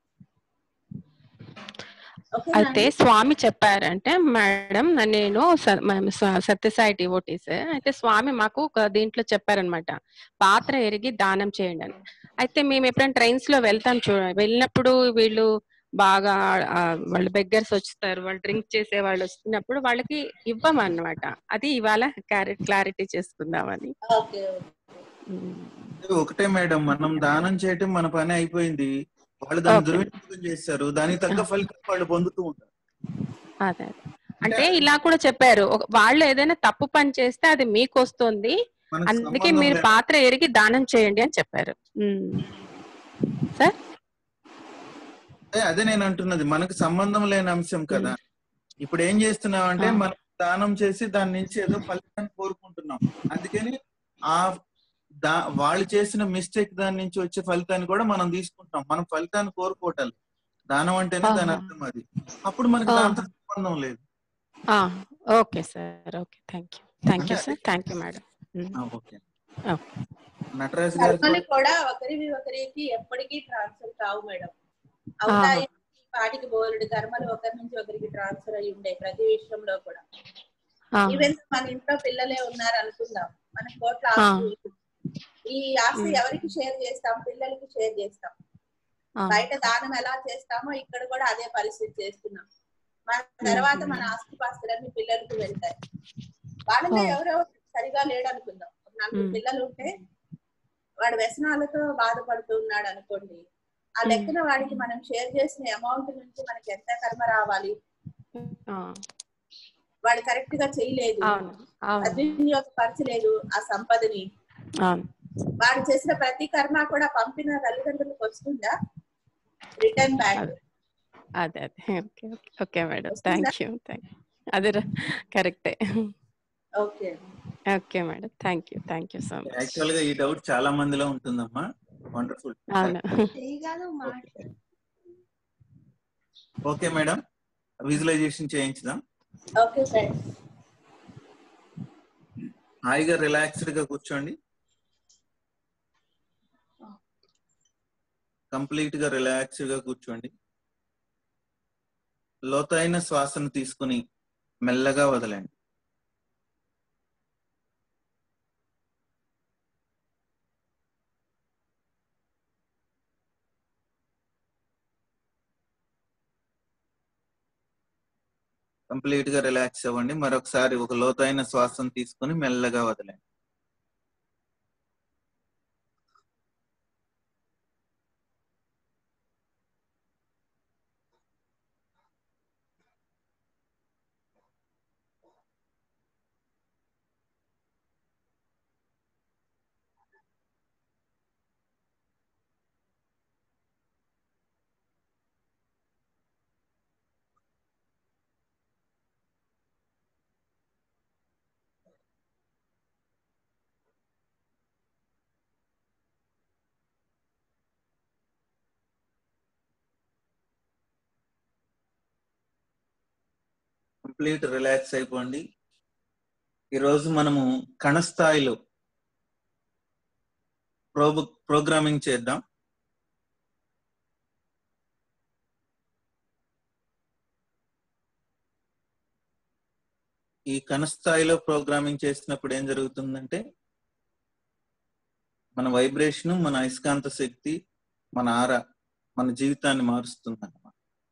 ఓకేనా అయితే స్వామి చెప్పారంటే మేడం నేను స- మేము స- సత్యసాయి డివోటీస్ అయితే స్వామి మాకు ఒక దీంట్లో చెప్పారనమాట పాత్ర ఎరిగి దానం చేయండి అని అయితే మేము ఎప్పుడైనా ట్రైన్స్ లో వెళ్తాం చూడ వెళ్ళినప్పుడు వీళ్ళు బాగా ఆ, వాళ్ళు బెగ్గర్స్ వస్తారు వాళ్ళు డ్రింక్ చేసే వాళ్ళు వచ్చినప్పుడు వాళ్ళకి ఇవ్వమన్నమాట అది ఇవాళ క్లారిటీ చేసుకుందామని ఓకే ఉమ్. ఒకటే మేడం మనం దానం చేయటం మన పని అయిపోయింది వాళ్ళు దాన్ని Okay. దుర్వినియోగం చేస్తారు దానికి తగ్గ ఫలితం వాళ్ళు పొందుతూ ఉంటారు అదే అదే. అంటే ఇలా కూడా చెప్పారు ఒక- వాళ్ళు ఏదైనా తప్పు పని చేస్తే అది మీకు వస్తుంది మనకు అందుకే సంబంధం మీరు లేదు. పాత్ర ఎరిగి దానం చేయండి అని చెప్పారు ఉమ్. సార్ అదే అదే నేను అంటున్నది మనకు సంబంధం లేని అంశం కదా ఇప్పుడు ఏం చేస్తున్నాం అంటే ఆ. మనం దానం చేసి దాని నుంచి ఏదో ఫలితాన్ని కోరుకుంటున్నాం అందుకని ఆ దా వాళ్ళు చేసిన మిస్టేక్ దాని నుంచి వచ్చే ఫలితాన్ని కూడా మనం తీసుకుంటాం మనం ఫలితాన్ని కోరుకోవటాలి దానం అంటేనే దాని ఆహా. అర్థం అది అప్పుడు మనకి ఆహా. దాంతో సంబంధం లేదు okay sir okay thank you thank you sir thank you madam ఆ, ఓకే ఓకే నటరాజ్ గారు కర్మలు కూడా ఒకరివి ఒకరికి ఎప్పటికీ ట్రాన్స్ఫర్ కావు మేడం అవుతాయి వాటికి బోలుడు కర్మలు ఒకరి నుంచి ఒకరికి ట్రాన్స్ఫర్ అయి ఉండే ప్రతి విషయంలో కూడా ఈవెన్ మన ఇంట్లో పిల్లలే ఉన్నారు అనుకుందాం మన కోట్ల ఆస్తి ఉంది. ఈ ఆస్తి మ్. ఎవరికి షేర్ చేస్తాం పిల్లలకి షేర్ చేస్తాం బయట దానం ఎలా చేస్తామో ఇక్కడ కూడా అదే పరిస్థితి చేస్తున్నాం మన తర్వాత మన ఆస్తి పాస్తులన్నీ పిల్లలకి వెళ్తాయి వాళ్ళలో ఆ. ఎవరో సరిగా లేడు అనుకుందాం ఒక నలుగురు మ్. పిల్లలు ఉంటే వాడు వ్యసనాలతో బాధపడుతూ ఉన్నాడు అనుకోండి ఆ లెక్కన వాడికి మనం షేర్ చేసిన అమౌంట్ నుంచి మనకి ఎంత కర్మ రావాలి వాడు కరెక్ట్ గా చేయలేదు అవును అవును సద్వినియోగపరచలేదు ఆ సంపదని అవును వాడు చేసిన ప్రతి కర్మ కూడా పంపిన తల్లిదండ్రులకు వస్తుందా రిటర్న్ బ్యాక్ అదే అదే అదే okay okay okay madam thank you thank అదే కరెక్టే okay okay madam thank you thank you so much actual గా ఈ డౌట్ చాలా మందిలో ఉంటుందమ్మా వండర్ఫుల్ అవును ఓకే మేడం విజువలైజేషన్ చేయించుదాం ఓకే ఫ్రెండ్స్ హాయిగా రిలాక్స్డ్ గా కూర్చోండి కంప్లీట్ గా రిలాక్స్డ్ గా కూర్చోండి లోతైన శ్వాసను తీసుకుని మెల్లగా వదలండి కంప్లీట్ గా రిలాక్స్ అవ్వండి మరొకసారి ఒక లోతైన శ్వాసను తీసుకుని మెల్లగా వదలండి కంప్లీట్ రిలాక్స్ అయిపోండి ఈరోజు మనము కణస్థాయిలో ప్రోబ్ ప్రోగ్రామింగ్ చేద్దాం ఈ కణస్థాయిలో ప్రోగ్రామింగ్ చేసినప్పుడు ఏం జరుగుతుందంటే మన వైబ్రేషన్ మన అయస్కాంత శక్తి మన ఆర మన జీవితాన్ని మారుస్తుంది అన్నమాట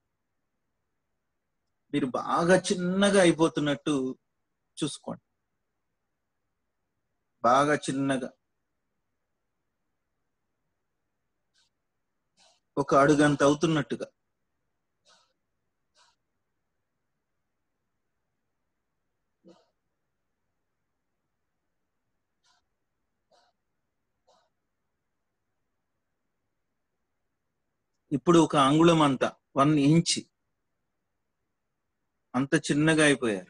మీరు బాగా చిన్నగా అయిపోతున్నట్టు చూసుకోండి బాగా చిన్నగా ఒక అడుగంత అవుతున్నట్టుగా ఇప్పుడు ఒక అంగుళం అంత వన్ ఇంచ్ అంత చిన్నగా అయిపోయారు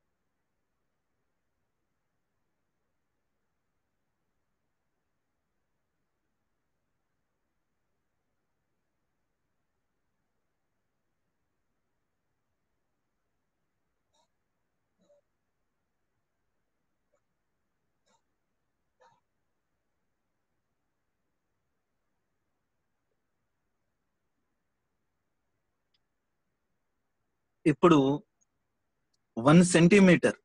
ఇప్పుడు వన్ సెంటీమీటర్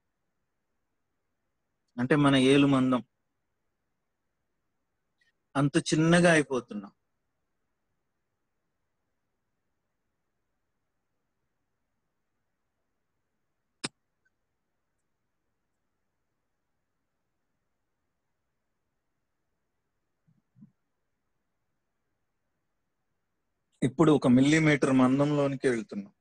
అంటే మన ఏలు మందం అంత చిన్నగా అయిపోతున్నాం ఇప్పుడు ఒక మిల్లీమీటర్ మందంలోనికి వెళ్తున్నాం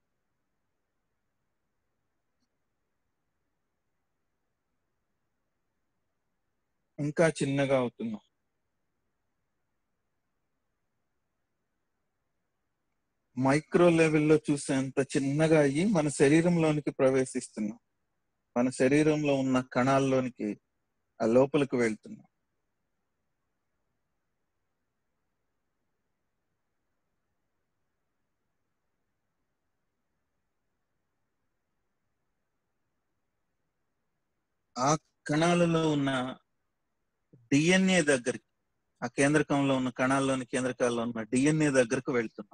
ఇంకా చిన్నగా అవుతున్నాం మైక్రో లెవెల్లో చూసే అంత చిన్నగా అయ్యి మన శరీరంలోనికి ప్రవేశిస్తున్నాం మన శరీరంలో ఉన్న కణాల్లోనికి ఆ లోపలికి వెళ్తున్నాం ఆ కణాలలో ఉన్న డిఎన్ఏ దగ్గరికి ఆ కేంద్రకంలో ఉన్న కణాల్లోని కేంద్రకాల్లో ఉన్న డిఎన్ఏ దగ్గరకు వెళ్తున్నాం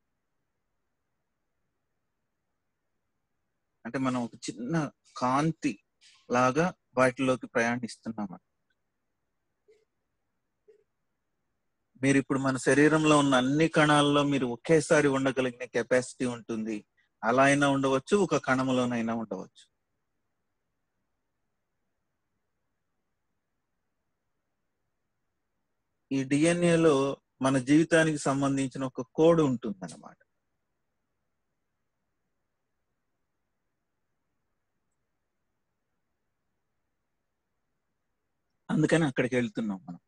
అంటే మనం ఒక చిన్న కాంతి లాగా వాటిలోకి ప్రయాణిస్తున్నాం మీరు ఇప్పుడు మన శరీరంలో ఉన్న అన్ని కణాల్లో మీరు ఒకేసారి ఉండగలిగిన కెపాసిటీ ఉంటుంది అలా అయినా ఉండవచ్చు ఒక కణములోనైనా ఉండవచ్చు ఈ డిఎన్ఏలో మన జీవితానికి సంబంధించిన ఒక కోడ్ ఉంటుంది అన్నమాట అందుకని అక్కడికి వెళ్తున్నాం మనం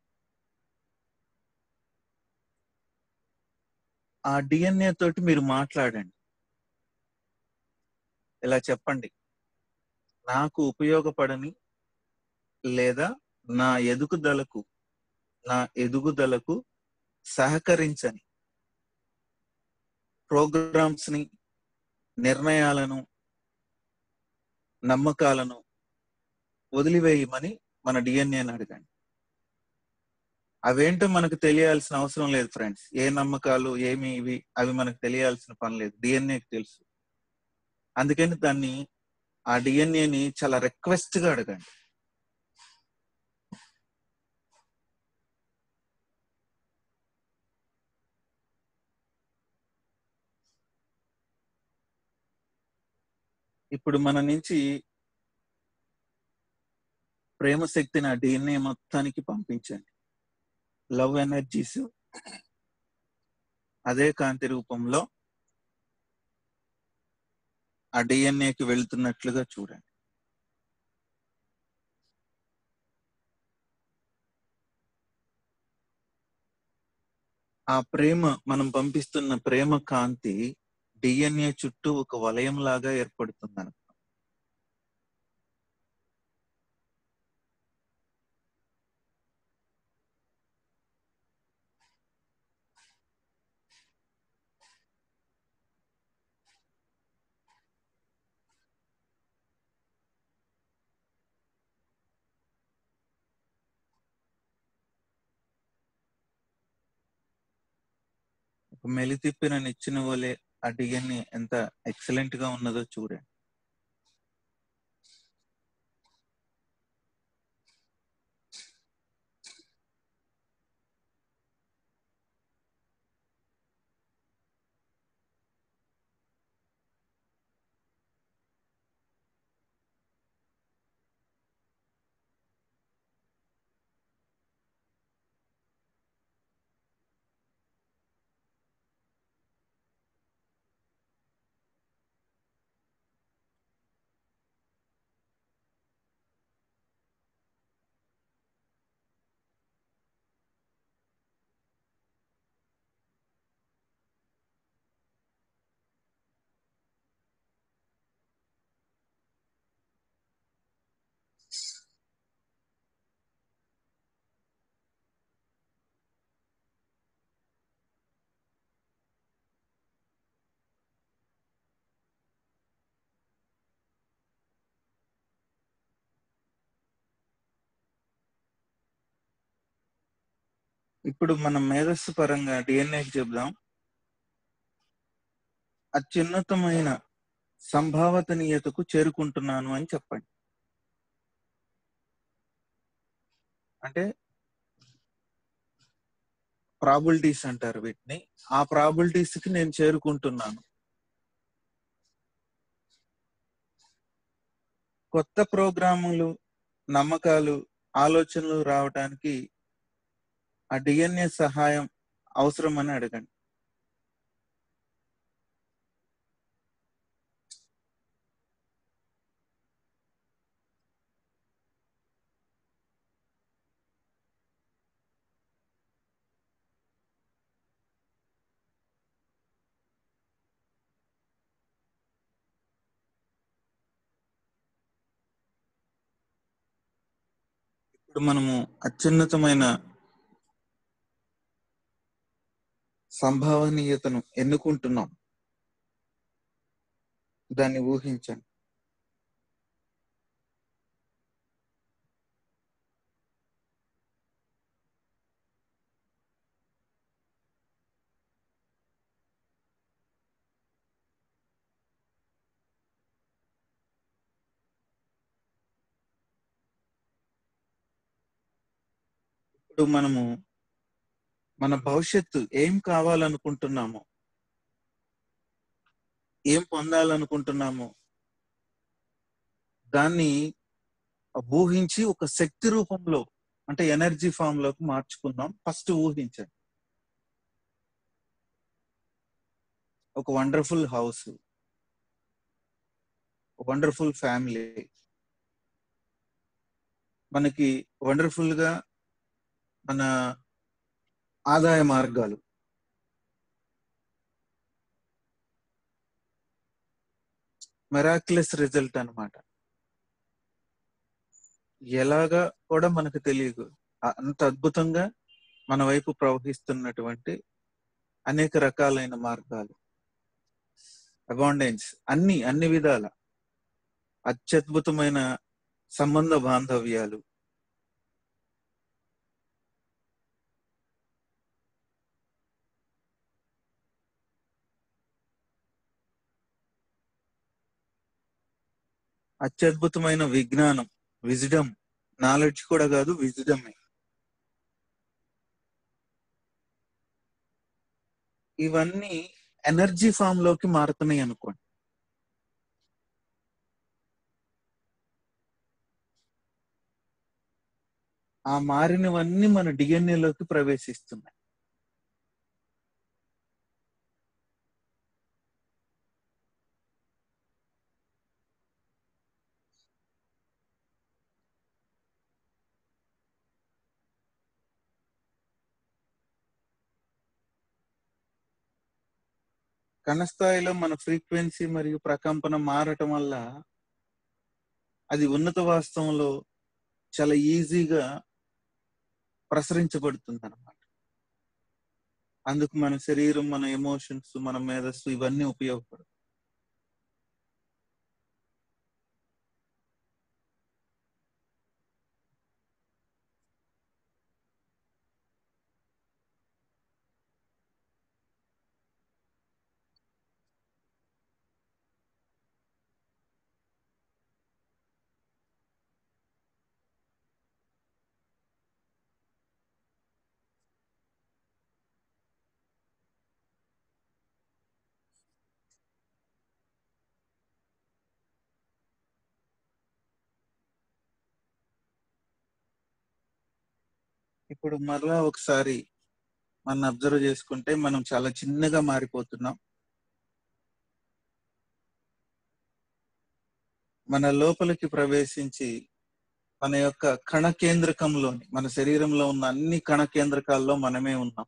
ఆ డిఎన్ఏ తోటి మీరు మాట్లాడండి ఇలా చెప్పండి నాకు ఉపయోగపడని లేదా నా ఎదుగుదలకు నా ఎదుగుదలకు సహకరించని ప్రోగ్రామ్స్ ని నిర్ణయాలను నమ్మకాలను వదిలివేయమని మన డిఎన్ఏని అడగండి అవేంటో మనకు తెలియాల్సిన అవసరం లేదు ఫ్రెండ్స్ ఏ నమ్మకాలు ఏమి ఇవి అవి మనకు తెలియాల్సిన పని లేదు డిఎన్ఏకి తెలుసు అందుకని దాన్ని ఆ డిఎన్ఏని చాలా రిక్వెస్ట్ గా అడగండి ఇప్పుడు మన నుంచి ప్రేమ శక్తిని ఆ డిఎన్ఏ మొత్తానికి పంపించండి లవ్ ఎనర్జీస్ అదే కాంతి రూపంలో ఆ డిఎన్ఏకి వెళ్తున్నట్లుగా చూడండి ఆ ప్రేమ మనం పంపిస్తున్న ప్రేమ కాంతి డిఎన్ఏ చుట్టూ ఒక వలయం లాగా ఏర్పడుతుంది ఒక మెలితిప్పిన నిచ్చిన వలె ఆ డిఎన్ఏ ఎంత ఎక్సలెంట్ గా ఉన్నదో చూడండి ఇప్పుడు మనం మేధస్సు పరంగా డిఎన్ఏ చెప్దాం అత్యున్నతమైన సంభావతనీయతకు చేరుకుంటున్నాను అని చెప్పండి అంటే ప్రాబిలిటీస్ అంటారు వీటిని ఆ ప్రాబిలిటీస్ కి నేను చేరుకుంటున్నాను కొత్త ప్రోగ్రాములు నమ్మకాలు ఆలోచనలు రావడానికి ఆ డిఎన్ఏ సహాయం అవసరమని అడగండి ఇప్పుడు మనము అత్యున్నతమైన సంభావనీయతను ఎన్నుకుంటున్నాం దాన్ని ఊహించండి ఇప్పుడు మనము మన భవిష్యత్తు ఏం కావాలనుకుంటున్నామో ఏం పొందాలనుకుంటున్నామో దాన్ని ఊహించి ఒక శక్తి రూపంలో అంటే ఎనర్జీ ఫామ్ లోకి మార్చుకుందాం ఫస్ట్ ఊహించండి ఒక వండర్ఫుల్ హౌస్ వండర్ఫుల్ ఫ్యామిలీ మనకి వండర్ఫుల్ గా మన ఆదాయ మార్గాలు మెరాక్యులస్ రిజల్ట్ అన్నమాట ఎలాగా కూడా మనకు తెలియదు అ- అంత అద్భుతంగా మన వైపు ప్రవహిస్తున్నటువంటి అనేక రకాలైన మార్గాలు అబాండెన్స్ అన్ని అన్ని విధాల అత్యద్భుతమైన సంబంధ బాంధవ్యాలు అత్యద్భుతమైన విజ్ఞానం విజిడమ్ నాలెడ్జ్ కూడా కాదు విజిడమే ఇవన్నీ ఎనర్జీ ఫామ్ లోకి మారుతున్నాయి అనుకోండి ఆ మారినవన్నీ మన DNA లోకి ప్రవేశిస్తున్నాయి కణస్థాయిలో మన ఫ్రీక్వెన్సీ మరియు ప్రకంపన మారటం వల్ల అది ఉన్నత వాస్తవంలో చాలా ఈజీగా ప్రసరించబడుతుంది అనమాట అందుకు మన శరీరం మన ఎమోషన్స్ మన మేధస్సు ఇవన్నీ ఉపయోగపడతాయి ఇప్పుడు మరలా ఒకసారి మనం అబ్జర్వ్ చేసుకుంటే మనం చాలా చిన్నగా మారిపోతున్నాం మన లోపలికి ప్రవేశించి మన యొక్క కణ కేంద్రకంలోని మన శరీరంలో ఉన్న అన్ని కణ కేంద్రకాల్లో మనమే ఉన్నాం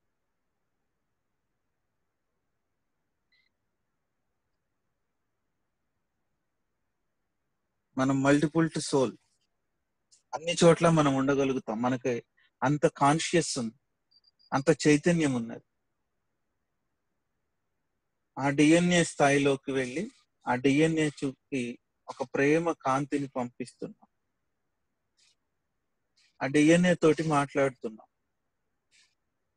మనం మల్టిపుల్ టు సోల్ అన్ని చోట్ల మనం ఉండగలుగుతాం మనకి అంత కాన్షియస్ ఉంది అంత చైతన్యం ఉన్నది ఆ డిఎన్ఏ స్థాయిలోకి వెళ్ళి ఆ డిఎన్ఏ చూపి ఒక ప్రేమ కాంతిని పంపిస్తున్నాం ఆ డిఎన్ఏ తోటి మాట్లాడుతున్నాం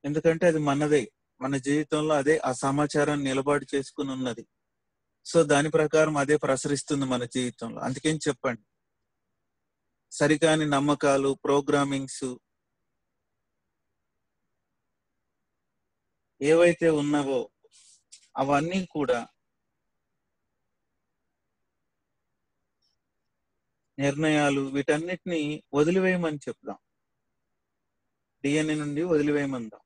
ఎందుకంటే అది మనదే మన జీవితంలో అదే ఆ సమాచారాన్ని నిలబాటు చేసుకుని ఉన్నది సో దాని ప్రకారం అదే ప్రసరిస్తుంది మన జీవితంలో అందుకేం చెప్పండి సరికాని నమ్మకాలు ప్రోగ్రామింగ్స్ ఏవైతే ఉన్నావో అవన్నీ కూడా నిర్ణయాలు వీటన్నిటిని వదిలివేయమని చెప్దాం డిఎన్ఏ నుండి వదిలివేయమందాం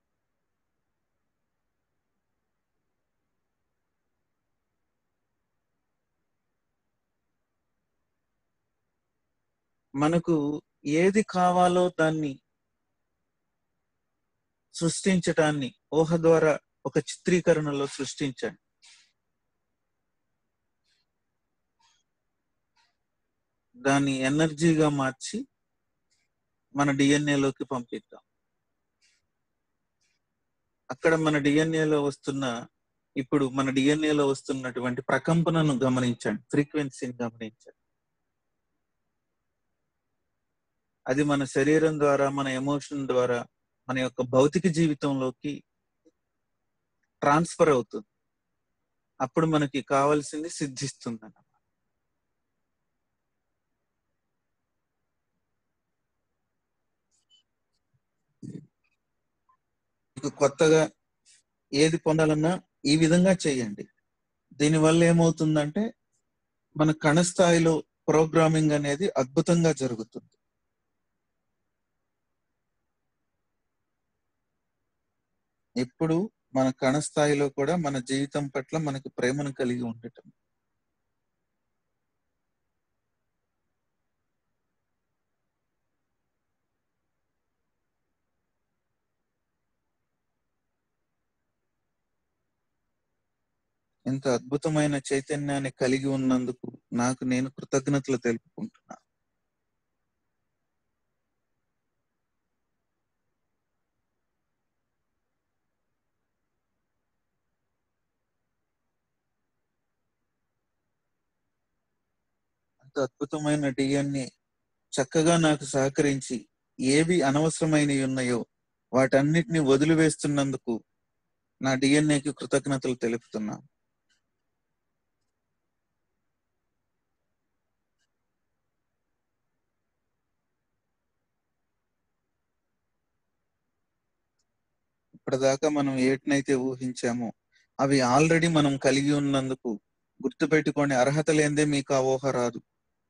మనకు ఏది కావాలో దాన్ని సృష్టించటాన్ని ఊహ ద్వారా ఒక చిత్రీకరణలో సృష్టించండి దాన్ని ఎనర్జీగా మార్చి మన డిఎన్ఏలోకి పంపిద్దాం అక్కడ మన డిఎన్ఏలో వస్తున్న ఇప్పుడు మన డిఎన్ఏలో వస్తున్నటువంటి ప్రకంపనను గమనించండి ఫ్రీక్వెన్సీని గమనించండి అది మన శరీరం ద్వారా మన ఎమోషన్ ద్వారా మన యొక్క భౌతిక జీవితంలోకి ట్రాన్స్ఫర్ అవుతుంది అప్పుడు మనకి కావాల్సింది సిద్ధిస్తుంది అన్నమాట మీకు కొత్తగా ఏది పొందాలన్నా ఈ విధంగా చేయండి దీనివల్ల ఏమవుతుందంటే మన కణ స్థాయిలో ప్రోగ్రామింగ్ అనేది అద్భుతంగా జరుగుతుంది ఎప్పుడు మన కణ స్థాయిలో కూడా మన జీవితం పట్ల మనకి ప్రేమను కలిగి ఉండటం ఇంత అద్భుతమైన చైతన్యాన్ని కలిగి ఉన్నందుకు నాకు నేను కృతజ్ఞతలు తెలుపుకుంటున్నా అంత అద్భుతమైన డిఎన్ఏ చక్కగా నాకు సహకరించి ఏవి అనవసరమైనవి ఉన్నాయో వాటన్నిటిని వదిలివేస్తున్నందుకు నా డిఎన్ఏకి కృతజ్ఞతలు తెలుపుతున్నా ఇప్పటిదాకా మనం ఏటినైతే ఊహించామో అవి ఆల్రెడీ మనం కలిగి ఉన్నందుకు గుర్తుపెట్టుకోండి అర్హత లేనిదే మీకు ఆ ఊహ రాదు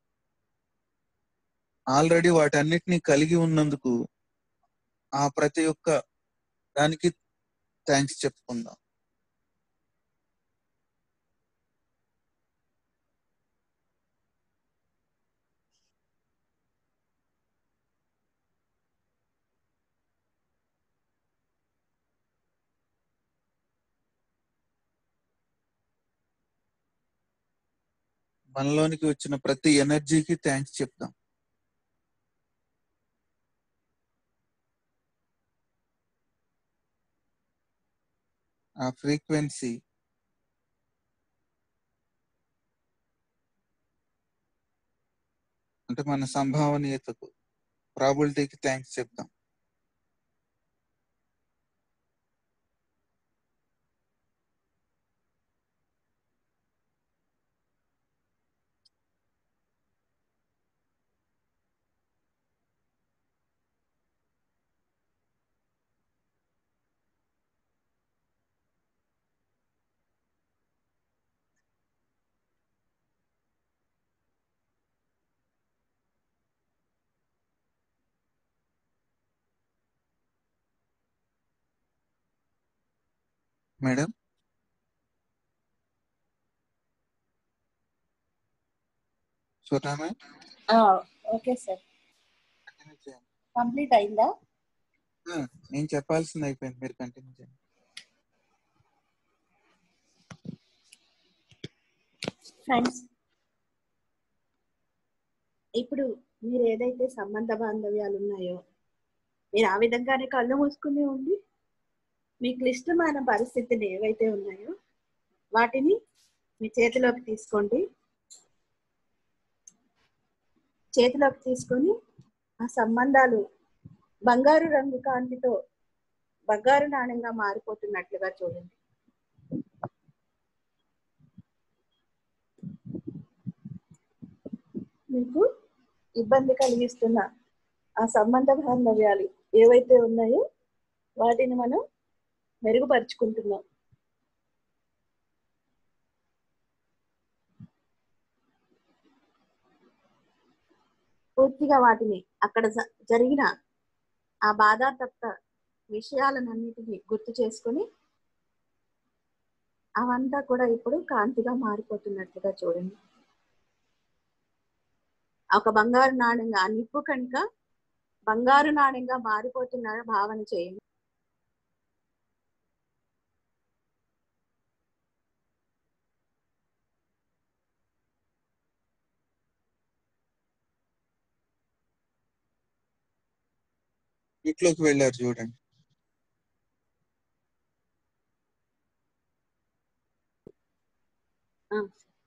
ఆల్రెడీ వాటన్నిటిని కలిగి ఉన్నందుకు ఆ ప్రతి ఒక్క దానికి థ్యాంక్స్ చెప్పుకుందాం మనలోనికి వచ్చిన ప్రతి ఎనర్జీకి థ్యాంక్స్ చెప్దాం ఆ ఫ్రీక్వెన్సీ అంటే మన సంభావనీయతకు ప్రాబిలిటీకి థ్యాంక్స్ చెప్దాం madam Sona ma'am okay sir continue చేయండి కంప్లీట్ అయిందా ఆ, నేను చెప్పాల్సింది అయిపోయింది మీరు కంటిన్యూ చేయండి ఫ్రెండ్స్ ఇప్పుడు మీరు ఏదైతే సంబంధ బాంధవ్యాలు ఉన్నాయో మీరు ఆ విధంగానే కళ్ళు మూసుకుని ఉండి మీ క్లిష్టమైన పరిస్థితులు ఏవైతే ఉన్నాయో వాటిని మీ చేతిలోకి తీసుకోండి చేతిలోకి తీసుకొని ఆ సంబంధాలు బంగారు రంగు కాంతితో బంగారు నాణ్యంగా మారిపోతున్నట్లుగా చూడండి మీకు ఇబ్బంది కలిగిస్తున్న ఆ సంబంధ బాంధవ్యాలు ఏవైతే ఉన్నాయో వాటిని మనం మెరుగుపరుచుకుంటున్నాం పూర్తిగా వాటిని అక్కడ జ- జరిగిన ఆ బాధాతప్త విషయాలన్నిటిని గుర్తు చేసుకొని అవంతా కూడా ఇప్పుడు కాంతిగా మారిపోతున్నట్లుగా చూడండి ఒక బంగారు నాణ్యంగా ఆ నిప్పు కనుక బంగారు నాణ్యంగా మారిపోతున్న భావన చేయండి వీటిలోకి వెళ్ళారు చూడండి ఆ.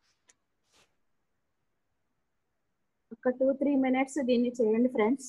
ఒక టూ త్రీ మినిట్స్ దీన్ని చేయండి ఫ్రెండ్స్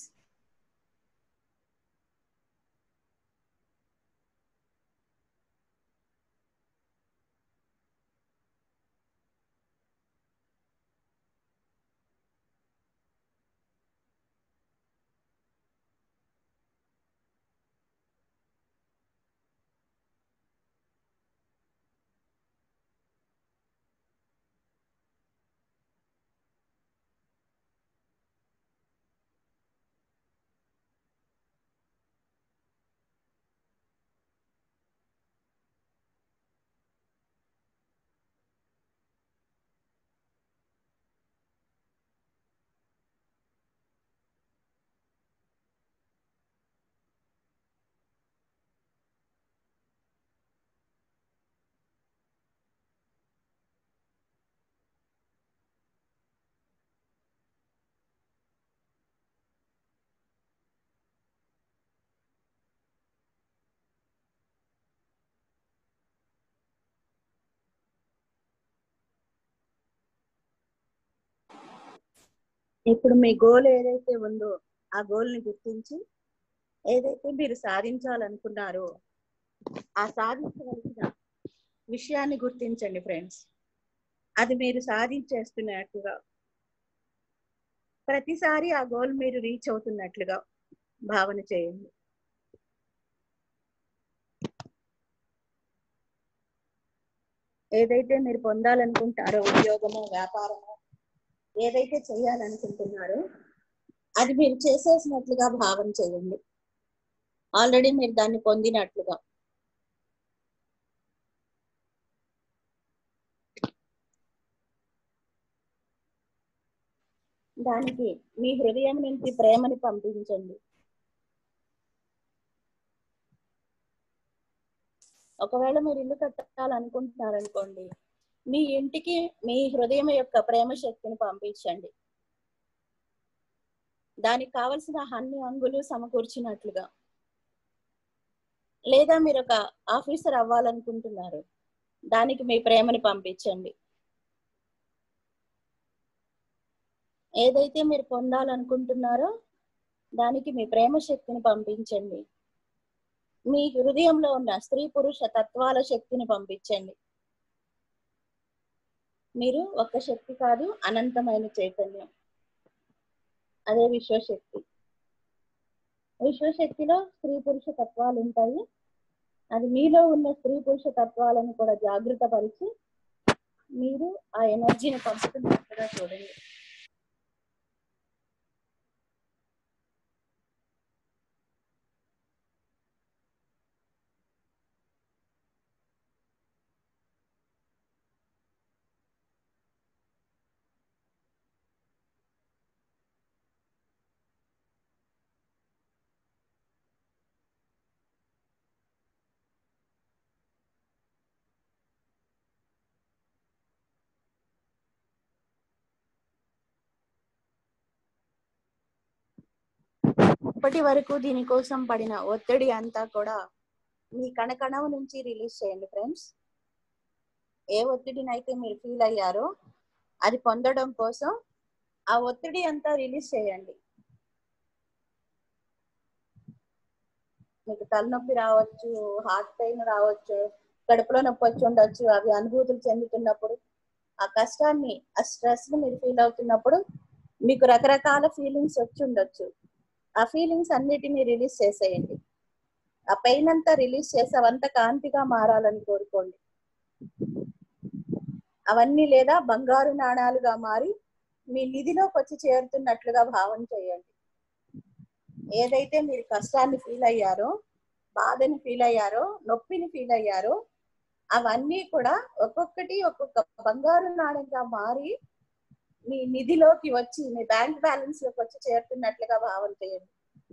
ఇప్పుడు మీ గోల్ ఏదైతే ఉందో ఆ గోల్ ని గుర్తించి ఏదైతే మీరు సాధించాలనుకున్నారో ఆ సాధించవలసిన విషయాన్ని గుర్తించండి ఫ్రెండ్స్ అది మీరు సాధించేస్తున్నట్టుగా ప్రతిసారి ఆ గోల్ మీరు రీచ్ అవుతున్నట్లుగా భావన చేయండి ఏదైతే మీరు పొందాలనుకుంటారో ఉద్యోగమో వ్యాపారమో ఏదైతే చేయాలనుకుంటున్నారో అది మీరు చేసేసినట్లుగా భావన చేయండి ఆల్రెడీ మీరు దాన్ని పొందినట్లుగా దానికి మీ హృదయం నుంచి ప్రేమని పంపించండి ఒకవేళ మీరు ఇల్లు కట్టాలనుకుంటున్నారనుకోండి మీ ఇంటికి మీ హృదయం యొక్క ప్రేమ శక్తిని పంపించండి దానికి కావలసిన అన్ని అంగులు సమకూర్చినట్లుగా లేదా మీరు ఒక ఆఫీసర్ అవ్వాలనుకుంటున్నారు దానికి మీ ప్రేమని పంపించండి ఏదైతే మీరు పొందాలనుకుంటున్నారో దానికి మీ ప్రేమ శక్తిని పంపించండి మీ హృదయంలో ఉన్న స్త్రీ పురుష తత్వాల శక్తిని పంపించండి మీరు ఒక్క శక్తి కాదు అనంతమైన చైతన్యం అదే విశ్వశక్తి విశ్వశక్తిలో స్త్రీ పురుష తత్వాలు ఉంటాయి అది మీలో ఉన్న స్త్రీ పురుష తత్వాలను కూడా జాగృత పరిచి మీరు ఆ ఎనర్జీని పంపుతున్నట్టుగా చూడండి ఇప్పటి వరకు దీనికోసం పడిన ఒత్తిడి అంతా కూడా మీ కణకణం నుంచి రిలీజ్ చేయండి ఫ్రెండ్స్ ఏ ఒత్తిడినైతే మీరు ఫీల్ అయ్యారో అది పొందడం కోసం ఆ ఒత్తిడి అంతా రిలీజ్ చేయండి మీకు తలనొప్పి రావచ్చు హార్ట్ పెయిన్ రావచ్చు కడుపులో నొప్పి వచ్చి ఉండొచ్చు అవి అనుభూతులు చెందుతున్నప్పుడు ఆ కష్టాన్ని ఆ స్ట్రెస్ ని మీరు ఫీల్ అవుతున్నప్పుడు మీకు రకరకాల ఫీలింగ్స్ వచ్చి ఉండొచ్చు ఆ ఫీలింగ్స్ అన్నిటినీ రిలీజ్ చేసేయండి ఆ పెయిన్ అంతా రిలీజ్ చేసి అవంతా కాంతిగా మారాలని కోరుకోండి అవన్నీ లేదా బంగారు నాణాలుగా మారి మీ నిధిలోకి వచ్చి చేరుతున్నట్లుగా భావన చేయండి ఏదైతే మీరు కష్టాన్ని ఫీల్ అయ్యారో బాధని ఫీల్ అయ్యారో నొప్పిని ఫీల్ అయ్యారో అవన్నీ కూడా ఒక్కొక్కటి ఒక్కొక్క బంగారు నాణ్యంగా మారి మీ నిధిలోకి వచ్చి మీ బ్యాంక్ బ్యాలెన్స్ లోకి వచ్చి చేరుతున్నట్లుగా భావన చేయండి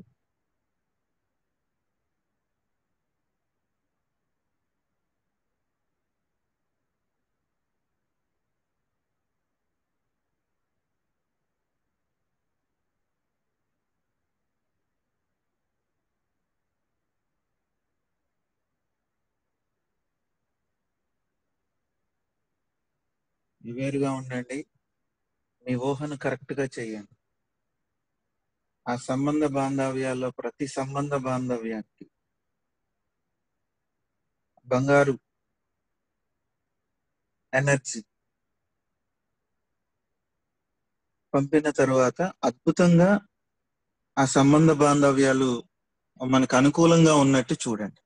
వేరుగా ఉండండి మీ ఊహను కరెక్ట్ గా చేయండి ఆ సంబంధ బాంధవ్యాల్లో ప్రతి సంబంధ బాంధవ్యానికి బంగారు ఎనర్జీ పంపిన తర్వాత అద్భుతంగా ఆ సంబంధ బాంధవ్యాలు మనకు అనుకూలంగా ఉన్నట్టు చూడండి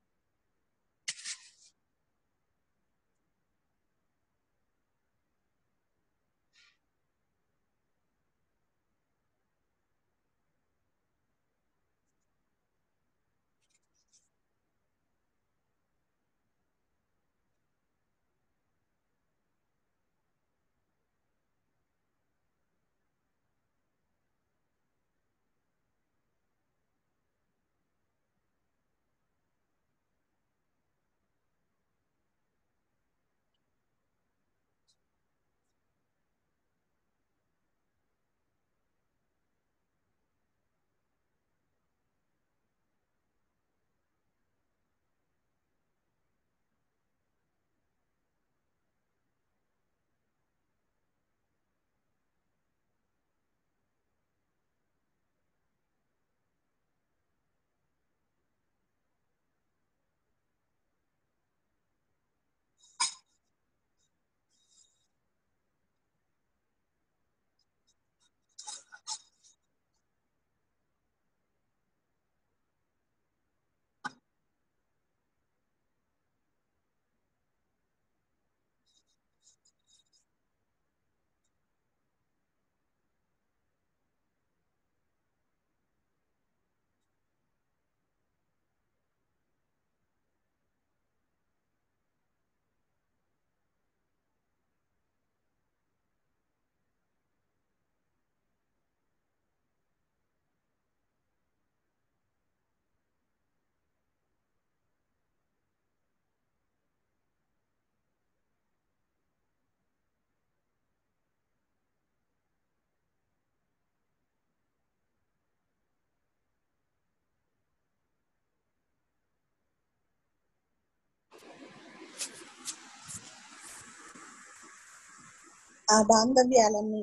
ఆ బాంధవ్యాలన్నీ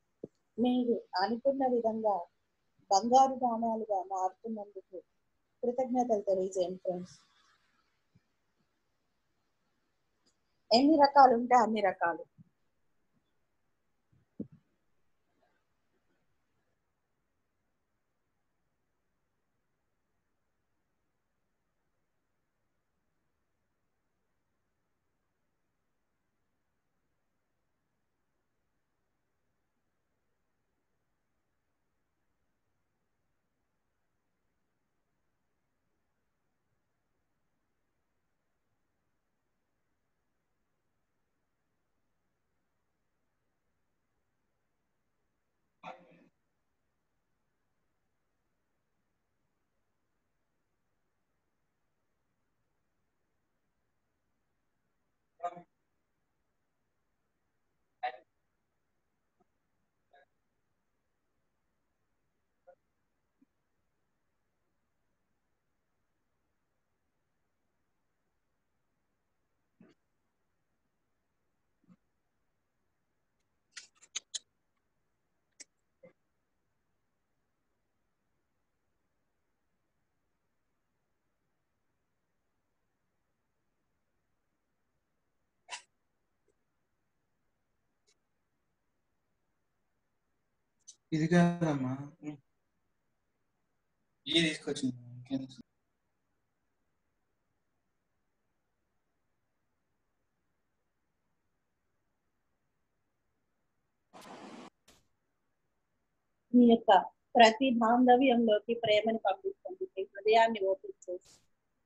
మీరు అనుకున్న విధంగా బంగారు నాణాలుగా మారుతున్నందుకు కృతజ్ఞతలు తెలియజేయండి ఫ్రెండ్స్ ఎన్ని రకాలు ఉంటే అన్ని రకాలు ఇది కాదమ్మా ఈ తీసుకొచ్చింది ఇంకేం తీసుకొచ్చింది? మీ యొక్క ప్రతి బాంధవ్యంలోకి ప్రేమని పంపిస్తుంది మీ హృదయాన్ని ఓపెన్ చేసి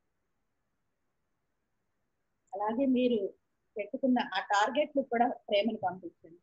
అలాగే మీరు పెట్టుకున్న ఆ టార్గెట్లు కూడా ప్రేమని పంపించండి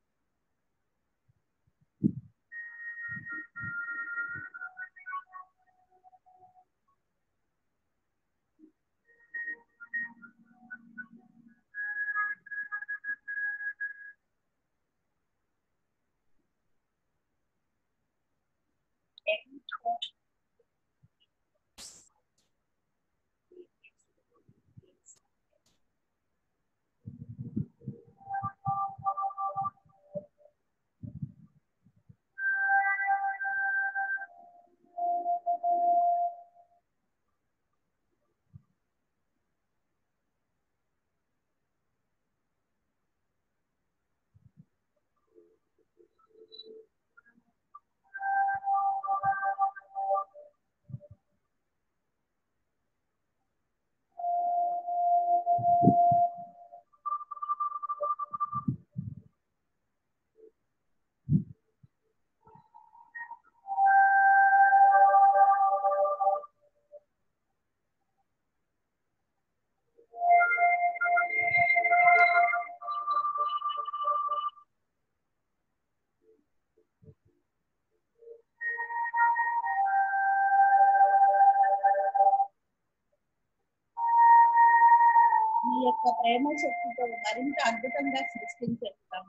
మీ యొక్క ప్రేమ శక్తితో మరింత అద్భుతంగా సృష్టించేస్తాము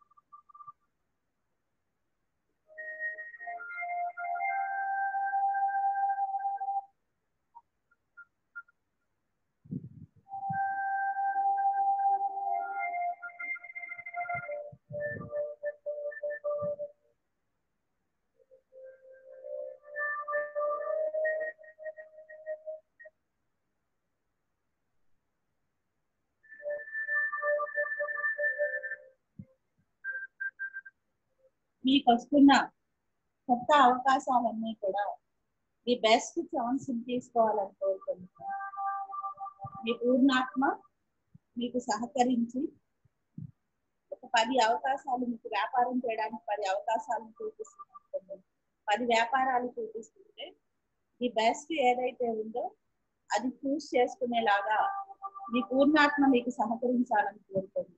మీకు వస్తున్న కొత్త అవకాశాలన్నీ కూడా ది బెస్ట్ ఛాన్స్ తీసుకోవాలని కోరుకుంటున్నాను మీ పూర్ణాత్మ మీకు సహకరించి ఒక పది అవకాశాలు మీకు వ్యాపారం చేయడానికి పది అవకాశాలను చూపిస్తుంది పది వ్యాపారాలు చూపిస్తుంటే ది బెస్ట్ ఏదైతే ఉందో అది చూస్ చేసుకునేలాగా మీ పూర్ణాత్మ మీకు సహకరించాలని కోరుకుంటున్నాను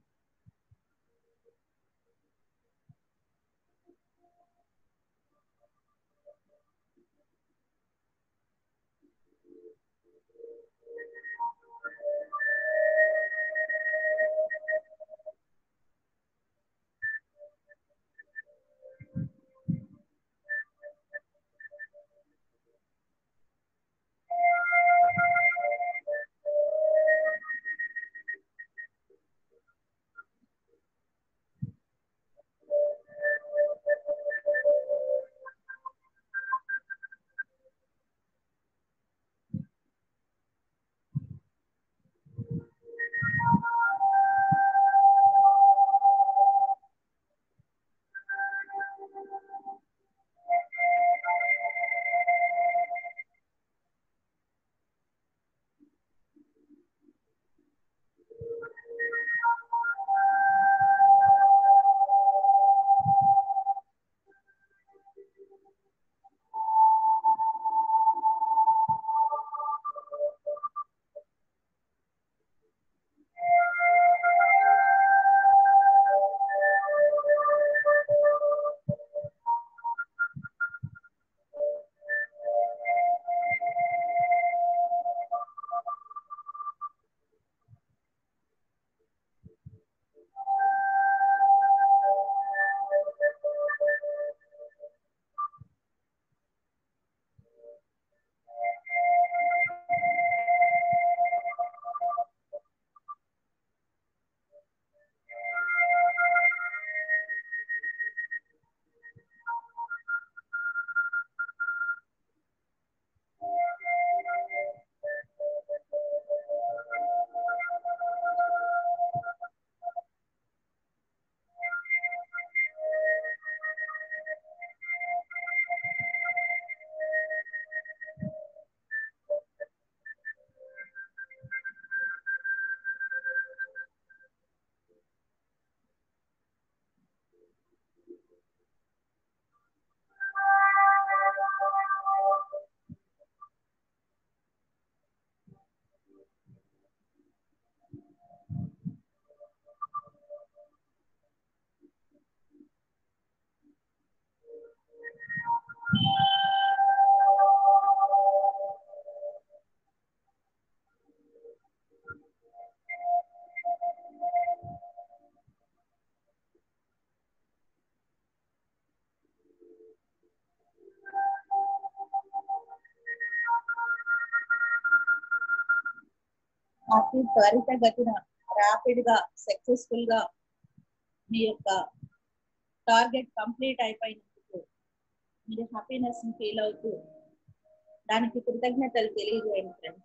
అతి త్వరితగతిన ర్యాపిడ్ గా సక్సెస్ఫుల్ గా మీ యొక్క టార్గెట్ కంప్లీట్ అయిపోయినందుకు మీరు హ్యాపీనెస్ ని ఫీల్ అవుతూ దానికి కృతజ్ఞతలు తెలియజేయండి ఫ్రెండ్స్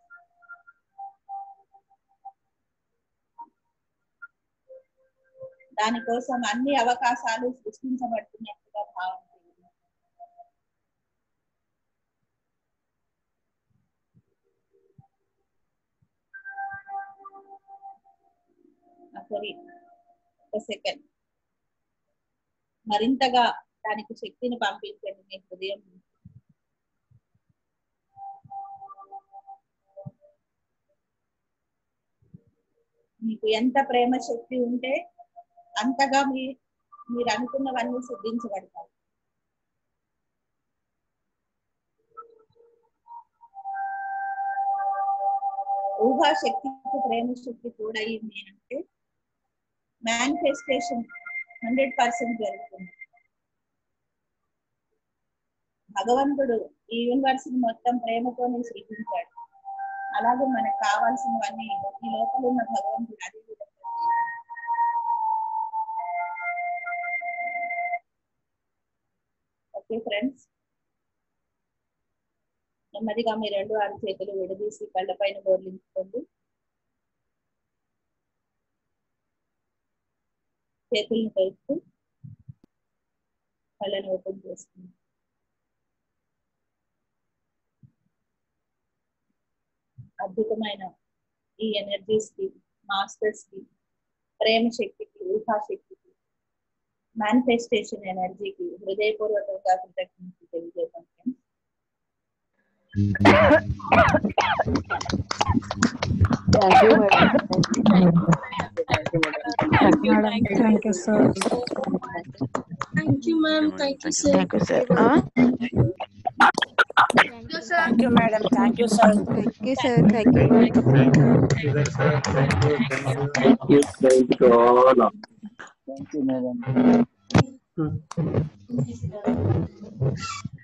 దానికోసం అన్ని అవకాశాలు సృష్టించబడుతున్నట్టుగా భావన చేయండి. ఒకరి ఒక సెకండ్ మరింతగా దానికి శక్తిని పంపించండి మీ హృదయం నుంచి. మీకు ఎంత ప్రేమ శక్తి ఉంటే అంతగా మీ మీరు అనుకున్నవన్నీ సిద్ధించబడతాయి ఊహా శక్తికి ప్రేమ శక్తి కూడా అయింది అంటే మేనిఫెస్టేషన్ హండ్రెడ్ పర్సెంట్ జరుగుతుంది భగవంతుడు ఈ యూనివర్స్ ని మొత్తం ప్రేమతోనే సృష్టించాడు అలాగే మనకు కావాల్సినవన్నీ ఈ లోపల ఉన్న భగవంతుడు అదే విధంగా చేయాలి. ఓకే ఫ్రెండ్స్ నెమ్మదిగా మీ రెండు ఆరు చేతులు విడదీసి కళ్ళపైన బోర్లించుకోండి చేతులను కలుపుతూ కళ్ళను ఓపెన్ చేస్తుంది అద్భుతమైన ఈ ఎనర్జీస్ కి మాస్టర్స్ కి ప్రేమ శక్తికి ఊహా శక్తికి మేనిఫెస్టేషన్ ఎనర్జీకి హృదయపూర్వకంగా కృతజ్ఞతలు తెలియజేద్దాం friends. Thank you, madam. Thank you, sir. Thank you, ma'am. Thank you, sir. Thank you, sir. Ah, Thank you, madam. Thank you, sir. Thank you, sir. Thank you, madam. Thank you, thank you all. Thank you, madam. Thank you, sir.